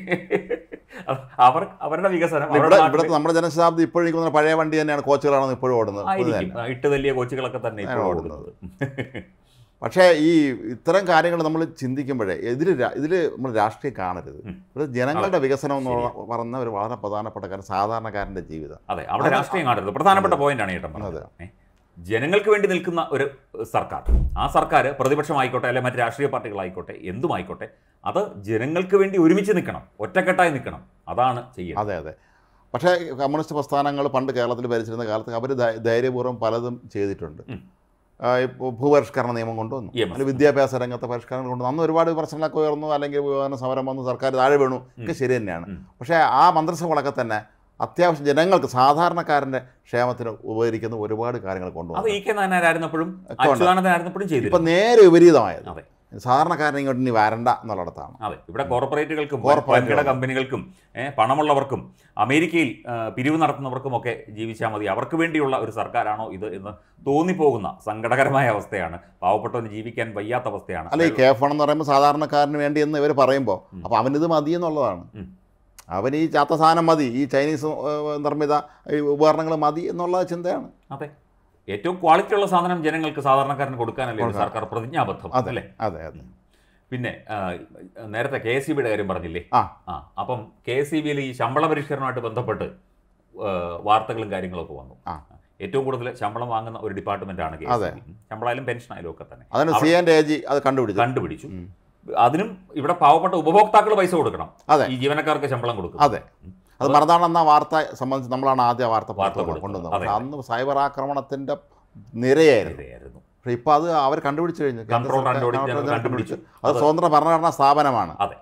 അവർ അവരുടെ വികസനം അവരുടെ ഇവിടെ നാട്ടിലെ- ഇവിടുത്തെ നമ്മുടെ ജനശതാബ്ദി ഇപ്പോഴും എനിക്ക് തോന്നുന്നു പഴയ വണ്ടി തന്നെയാണ് കോച്ചുകളാണ് ഇപ്പോഴും ഓടുന്നത് പുതിയ ആയിരിക്കും തന്നെ. ആ, ഇട്ട് തല്ലിയ കോച്ചുകളൊക്കെ തന്നെ ഇപ്പോൾ ആണ് ഓടുന്നത് പക്ഷേ ഈ ഇത്തരം കാര്യങ്ങൾ നമ്മൾ ചിന്തിക്കുമ്പോഴേ ഇതിൽ ഇതിൽ നമ്മൾ രാഷ്ട്രീയം കാണരുത് ഉം. ഇവിടെ ജനങ്ങളുടെ വികസനം എന്ന് പറഞ്ഞ ഒരു വളരെ പ്രധാനപ്പെട്ട കാര്യം സാധാരണക്കാരൻ്റെ ജീവിതം അതെ അവിടെ രാഷ്ട്രീയം കാണരുത് പ്രധാനപ്പെട്ട പോയിന്റാണ് ഏട്ടൻ പറഞ്ഞത് ഏ? ജനങ്ങൾക്ക് വേണ്ടി നിൽക്കുന്ന ഒരു ഏഹ്, സർക്കാർ ആ സർക്കാർ പ്രതിപക്ഷമായിക്കോട്ടെ അല്ലെങ്കിൽ മറ്റ് രാഷ്ട്രീയ പാർട്ടികളായിക്കോട്ടെ എന്തുമായിക്കോട്ടെ അത് ജനങ്ങൾക്ക് വേണ്ടി ഒരുമിച്ച് നിൽക്കണം ഒറ്റക്കെട്ടായി നിൽക്കണം അതാണ് ചെയ്യുന്നത് അതെ അതെ പക്ഷേ കമ്മ്യൂണിസ്റ്റ് പ്രസ്ഥാനങ്ങൾ പണ്ട് കേരളത്തിൽ ഭരിച്ചിരുന്ന കാലത്ത് അവർ ധൈര്യപൂർവ്വം പലതും ചെയ്തിട്ടുണ്ട് ഉം. ആ, ഇപ്പോൾ ഭൂപരിഷ്കരണ നിയമം കൊണ്ടുവന്നു EMS. അല്ലെങ്കിൽ വിദ്യാഭ്യാസ രംഗത്തെ പരിഷ്കരണങ്ങൾ കൊണ്ടുവന്നു അന്ന് ഒരുപാട് പ്രശ്നങ്ങളൊക്കെ ഉയർന്നു അല്ലെങ്കിൽ വിവാഹ സമരം വന്നു സർക്കാർ താഴെ വീണു ഒക്കെ ശരി തന്നെയാണ് ഉം. പക്ഷേ ആ മന്ത്രിസഭകളൊക്കെ തന്നെ അത്യാവശ്യം ജനങ്ങൾക്ക് സാധാരണക്കാരൻ്റെ ക്ഷേമത്തിന് ഉപകരിക്കുന്ന ഒരുപാട് കാര്യങ്ങൾ അത് കൊണ്ടുവന്നു ഇ കെ നായനായിരുന്നപ്പോഴും ഒക്കെ ഉണ്ട്. അച്യുതാനന്ദനായിരുന്നപ്പോഴും ഇപ്പം ചെയ്തിരുന്നു നേരെ വിപരീതമായത് അതെ. സാധാരണക്കാരൻ ഇങ്ങോട്ട് ഇനി വരണ്ട എന്നുള്ളിടത്താണ് അതെ ഇവിടെ കോർപ്പറേറ്റുകൾക്കും കോർപ്പറേറ്റുകൾ. വൻകിട കമ്പനികൾക്കും ഏ, പണമുള്ളവർക്കും അമേരിക്കയിൽ ആ, പിരിവ് നടത്തുന്നവർക്കും ഒക്കെ ജീവിച്ചാൽ മതി അവർക്ക് വേണ്ടിയുള്ള ഒരു സർക്കാരാണോ ഇത് എന്ന് തോന്നിപ്പോകുന്ന സങ്കടകരമായ അവസ്ഥയാണ് പാവപ്പെട്ടവന് ജീവിക്കാൻ വയ്യാത്ത അവസ്ഥയാണ് അല്ല ഈ കെ ഫോൺ എന്ന് പറയുമ്പോൾ സാധാരണക്കാരന് വേണ്ടി എന്ന് ഇവർ പറയുമ്പോൾ ഉം. അപ്പോൾ അവനിത് മതി എന്നുള്ളതാണ് ഉം. അവൻ ഈ ചാത്ത സാധനം മതി ഈ ചൈനീസ് ഏഹ്, നിർമ്മിത ഈ ഉപകരണങ്ങൾ മതി എന്നുള്ള ചിന്തയാണ് അതെ ഏറ്റവും ക്വാളിറ്റി ഉള്ള സാധനം ജനങ്ങൾക്ക് സാധാരണക്കാരന് കൊടുക്കാനല്ലേ ഒരു കൊടുക്കാൻ. സർക്കാർ പ്രതിജ്ഞാബദ്ധം അതെ അല്ലേ അതെ അതെ പിന്നെ ആ, നേരത്തെ കെ എസ് ബിയുടെ കാര്യം പറഞ്ഞില്ലേ ആ. ആ അപ്പം കെ എസ് ബിയിൽ ഈ ശമ്പള പരിഷ്കരണമായിട്ട് ബന്ധപ്പെട്ട് ആ, വാർത്തകളും കാര്യങ്ങളൊക്കെ വന്നു ആ. ഏറ്റവും കൂടുതൽ ശമ്പളം വാങ്ങുന്ന ഒരു ഡിപ്പാർട്ട്മെന്റ് ആണ് കെ എസ് അതെ. ബി ശമ്പളമായാലും പെൻഷൻ ആയാലും ഒക്കെ തന്നെ അതിന് സി ആൻഡ് എ ജി അത് കണ്ടുപിടിച്ചു കണ്ടുപിടിച്ചു ഉം. അതിനും ഇവിടെ പാവപ്പെട്ട ഉപഭോക്താക്കൾ പൈസ കൊടുക്കണം അതെ. ഈ ജീവനക്കാർക്ക് ശമ്പളം കൊടുക്കും അതെ അത് മറന്നാണ് എന്ന വാർത്ത സംബന്ധിച്ച് നമ്മളാണ് ആദ്യ വാർത്ത വാർത്ത പുറത്ത് കൊടുത്തത്. കൊണ്ടുവന്നത് അതെ. പക്ഷെ അന്ന് സൈബർ ആക്രമണത്തിന്റെ നിരയായിരുന്നു ഇതായിരുന്നു പക്ഷെ ഇപ്പോൾ അത് അവർ കണ്ടുപിടിച്ചു കഴിഞ്ഞു കേന്ദ്ര Control and സർക്കാർ Audit control and കണ്ടുപിടിച്ചു. അത് സ്വതന്ത്ര ഭരണഘടനാ സ്ഥാപനമാണ് അതെ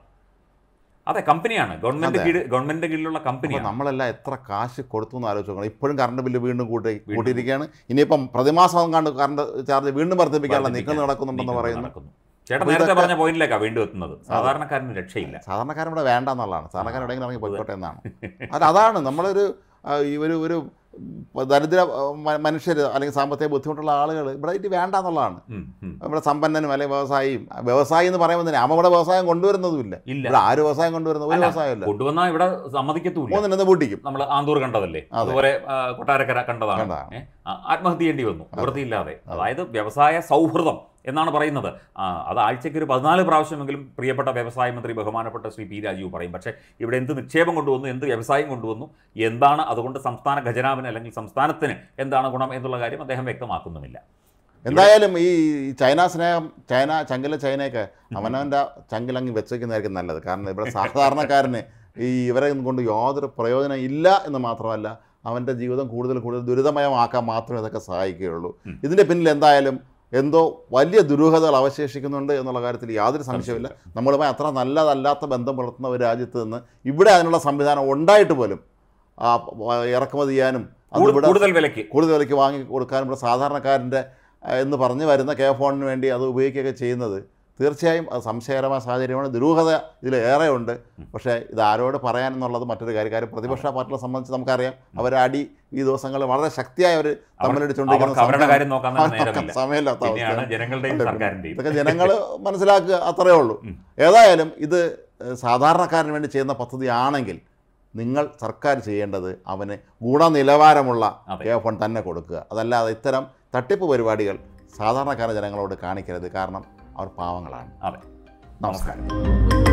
അതെ കമ്പനിയാണ് ഗവൺമെന്റ് അതെ. കീഴ് ഗവൺമെന്റിന്റെ കീഴിലുള്ള അപ്പോൾ കമ്പനിയാണ് നമ്മളെല്ലാം എത്ര കാശ് കൊടുത്തു എന്ന് ആലോചിച്ച് നോക്കണം ഇപ്പോഴും കറണ്ട് ബില്ല് വീണ്ടും കൂട്ടി കൂട്ടിയിരിക്കുകയാണ് ഇനിയിപ്പം പ്രതിമാസം കണ്ട് കറണ്ട് ചാർജ് വീണ്ടും വർദ്ധിപ്പിക്കാനുള്ള നീക്കം നടക്കുന്നുണ്ടെന്ന് നീക്കം പറയുന്നു നടക്കുന്നു. ചേട്ടൻ അപ്പോൾ നേരത്തെ ഇതൊക്കെ- പറഞ്ഞ പോയിന്റിലേക്കാണ് വീണ്ടും എത്തുന്നത് സാധാരണക്കാരന് രക്ഷയില്ല സാധാരണക്കാരൻ ഇവിടെ വേണ്ട എന്നുള്ളതാണ് സാധാരണക്കാരൻ എവിടെയെങ്കിലും ഇറങ്ങി പോയിക്കോട്ടെ എന്നാണ് അത് അതാണ് നമ്മളൊരു ആ, ഈ ഒരു ഒരു ദരിദ്ര മനുഷ്യർ അല്ലെങ്കിൽ സാമ്പത്തിക ബുദ്ധിമുട്ടുള്ള ആളുകൾ ഇവിടെ ഇത് വേണ്ട എന്നുള്ളതാണ് ഉം, ഉം. ഇവിടെ സമ്പന്നനും അല്ലെങ്കിൽ വ്യവസായിയും വ്യവസായി എന്ന് പറയുമ്പോൾ തന്നെ അവൻ ഇവിടെ വ്യവസായം കൊണ്ടുവരുന്നതുമില്ല ഇല്ല ഇവിടെ ആര് വ്യവസായം കൊണ്ടുവരുന്നത് ഒരു അല്ല. വ്യവസായമില്ല കൊണ്ടുവന്നാ ഇവിടെ സമ്മതിക്കത്തൂല്ല മൂന്നിനെന്ന് പൂട്ടിക്കും നമ്മൾ ആന്തൂർ കണ്ടതല്ലേ അതെ. അതുപോലെ ആ, കൊട്ടാരക്കര കണ്ടതാണ് കണ്ടതാണ്. ഏ? ആ, ആത്മഹത്യ ചെയ്യേണ്ടി വന്നു നിവൃത്തിയില്ലാതെ അതായത് വ്യവസായ സൗഹൃദം എന്നാണ് പറയുന്നത് ആ, അത് ആഴ്ചയ്ക്ക് ഒരു പതിനാല് പ്രാവശ്യമെങ്കിലും പ്രിയപ്പെട്ട വ്യവസായ മന്ത്രി ബഹുമാനപ്പെട്ട ശ്രീ പി രാജീവ് പറയും പക്ഷേ ഇവിടെ എന്ത് നിക്ഷേപം കൊണ്ടുവന്നു എന്ത് വ്യവസായം കൊണ്ടുവന്നു എന്താണ് അതുകൊണ്ട് സംസ്ഥാന ഖജനാവിന് അല്ലെങ്കിൽ സംസ്ഥാനത്തിന് എന്താണ് ഗുണം എന്നുള്ള കാര്യം അദ്ദേഹം വ്യക്തമാക്കുന്നുമില്ല എന്തായാലും ഈ ചൈന സ്നേഹം ചൈന ചങ്കിലെ ചൈനയൊക്കെ അവനവൻ്റെ ചങ്കിലങ്ങ് വെച്ചേക്കുന്നതായിരിക്കും നല്ലത് കാരണം ഇവിടെ സാധാരണക്കാരന് ഈ ഇവരെ കൊണ്ട് യാതൊരു പ്രയോജനം ഇല്ല എന്ന് മാത്രമല്ല അവൻ്റെ ജീവിതം കൂടുതൽ കൂടുതൽ ദുരിതമയമാക്കാൻ മാത്രമേ ഇതൊക്കെ സഹായിക്കുകയുള്ളൂ ഉം. ഇതിൻ്റെ പിന്നിൽ എന്തായാലും എന്തോ വലിയ ദുരൂഹതകൾ അവശേഷിക്കുന്നുണ്ട് എന്നുള്ള കാര്യത്തിൽ യാതൊരു സംശയമില്ല നമ്മളുമായി അത്ര നല്ലതല്ലാത്ത ബന്ധം പുലർത്തുന്ന ഒരു രാജ്യത്ത് നിന്ന് ഇവിടെ അതിനുള്ള സംവിധാനം ഉണ്ടായിട്ട് പോലും ആ, വ- ഇറക്കുമതി ചെയ്യാനും അത് കൂടു- ഇവിടെ കൂടുതൽ വിലയ്ക്ക് കൂടുതൽ വിലയ്ക്ക് വാങ്ങി കൊടുക്കാനും ഇവിടെ സാധാരണക്കാരൻ്റെ ആ, എന്ന് പറഞ്ഞു വരുന്ന കെ ഫോണിന് വേണ്ടി അത് ഉപയോഗിക്കുകയൊക്കെ ചെയ്യുന്നത് തീർച്ചയായും അത് സംശയകരമായ സാഹചര്യമാണ് ദുരൂഹത ഇതിൽ ഏറെ ഉണ്ട് പക്ഷേ ഇത് ആരോട് പറയാനെന്നുള്ളത് മറ്റൊരു കാര്യം കാര്യം പ്രതിപക്ഷ പാർട്ടികളെ സംബന്ധിച്ച് നമുക്കറിയാം അവരുടെ അടി ഈ ദിവസങ്ങളിൽ വളരെ ശക്തിയായി അവർ അവർക്ക് അവരുടെ കാര്യം നോക്കാൻ തന്നെ നേരമില്ല തമ്മിലടിച്ചുകൊണ്ടിരിക്കുന്ന സമയമില്ലാത്ത പിന്നെയാണ് അവസ്ഥ ജനങ്ങളുടെയും സർക്കാരിന്റെയും ഇതൊക്കെ ജനങ്ങൾ മനസ്സിലാക്കുക അത്രയേ ഉള്ളൂ ഉം. ഏതായാലും ഇത് ഏഹ്, സാധാരണക്കാരന് വേണ്ടി ചെയ്യുന്ന പദ്ധതിയാണെങ്കിൽ നിങ്ങൾ സർക്കാർ ചെയ്യേണ്ടത് അവന് ഗുണനിലവാരമുള്ള അതെ. കെ ഫോൺ തന്നെ കൊടുക്കുക അതല്ലാതെ ഇത്തരം തട്ടിപ്പ് പരിപാടികൾ സാധാരണക്കാര ജനങ്ങളോട് കാണിക്കരുത് കാരണം അവർ പാവങ്ങളാണ് അതെ നമസ്കാരം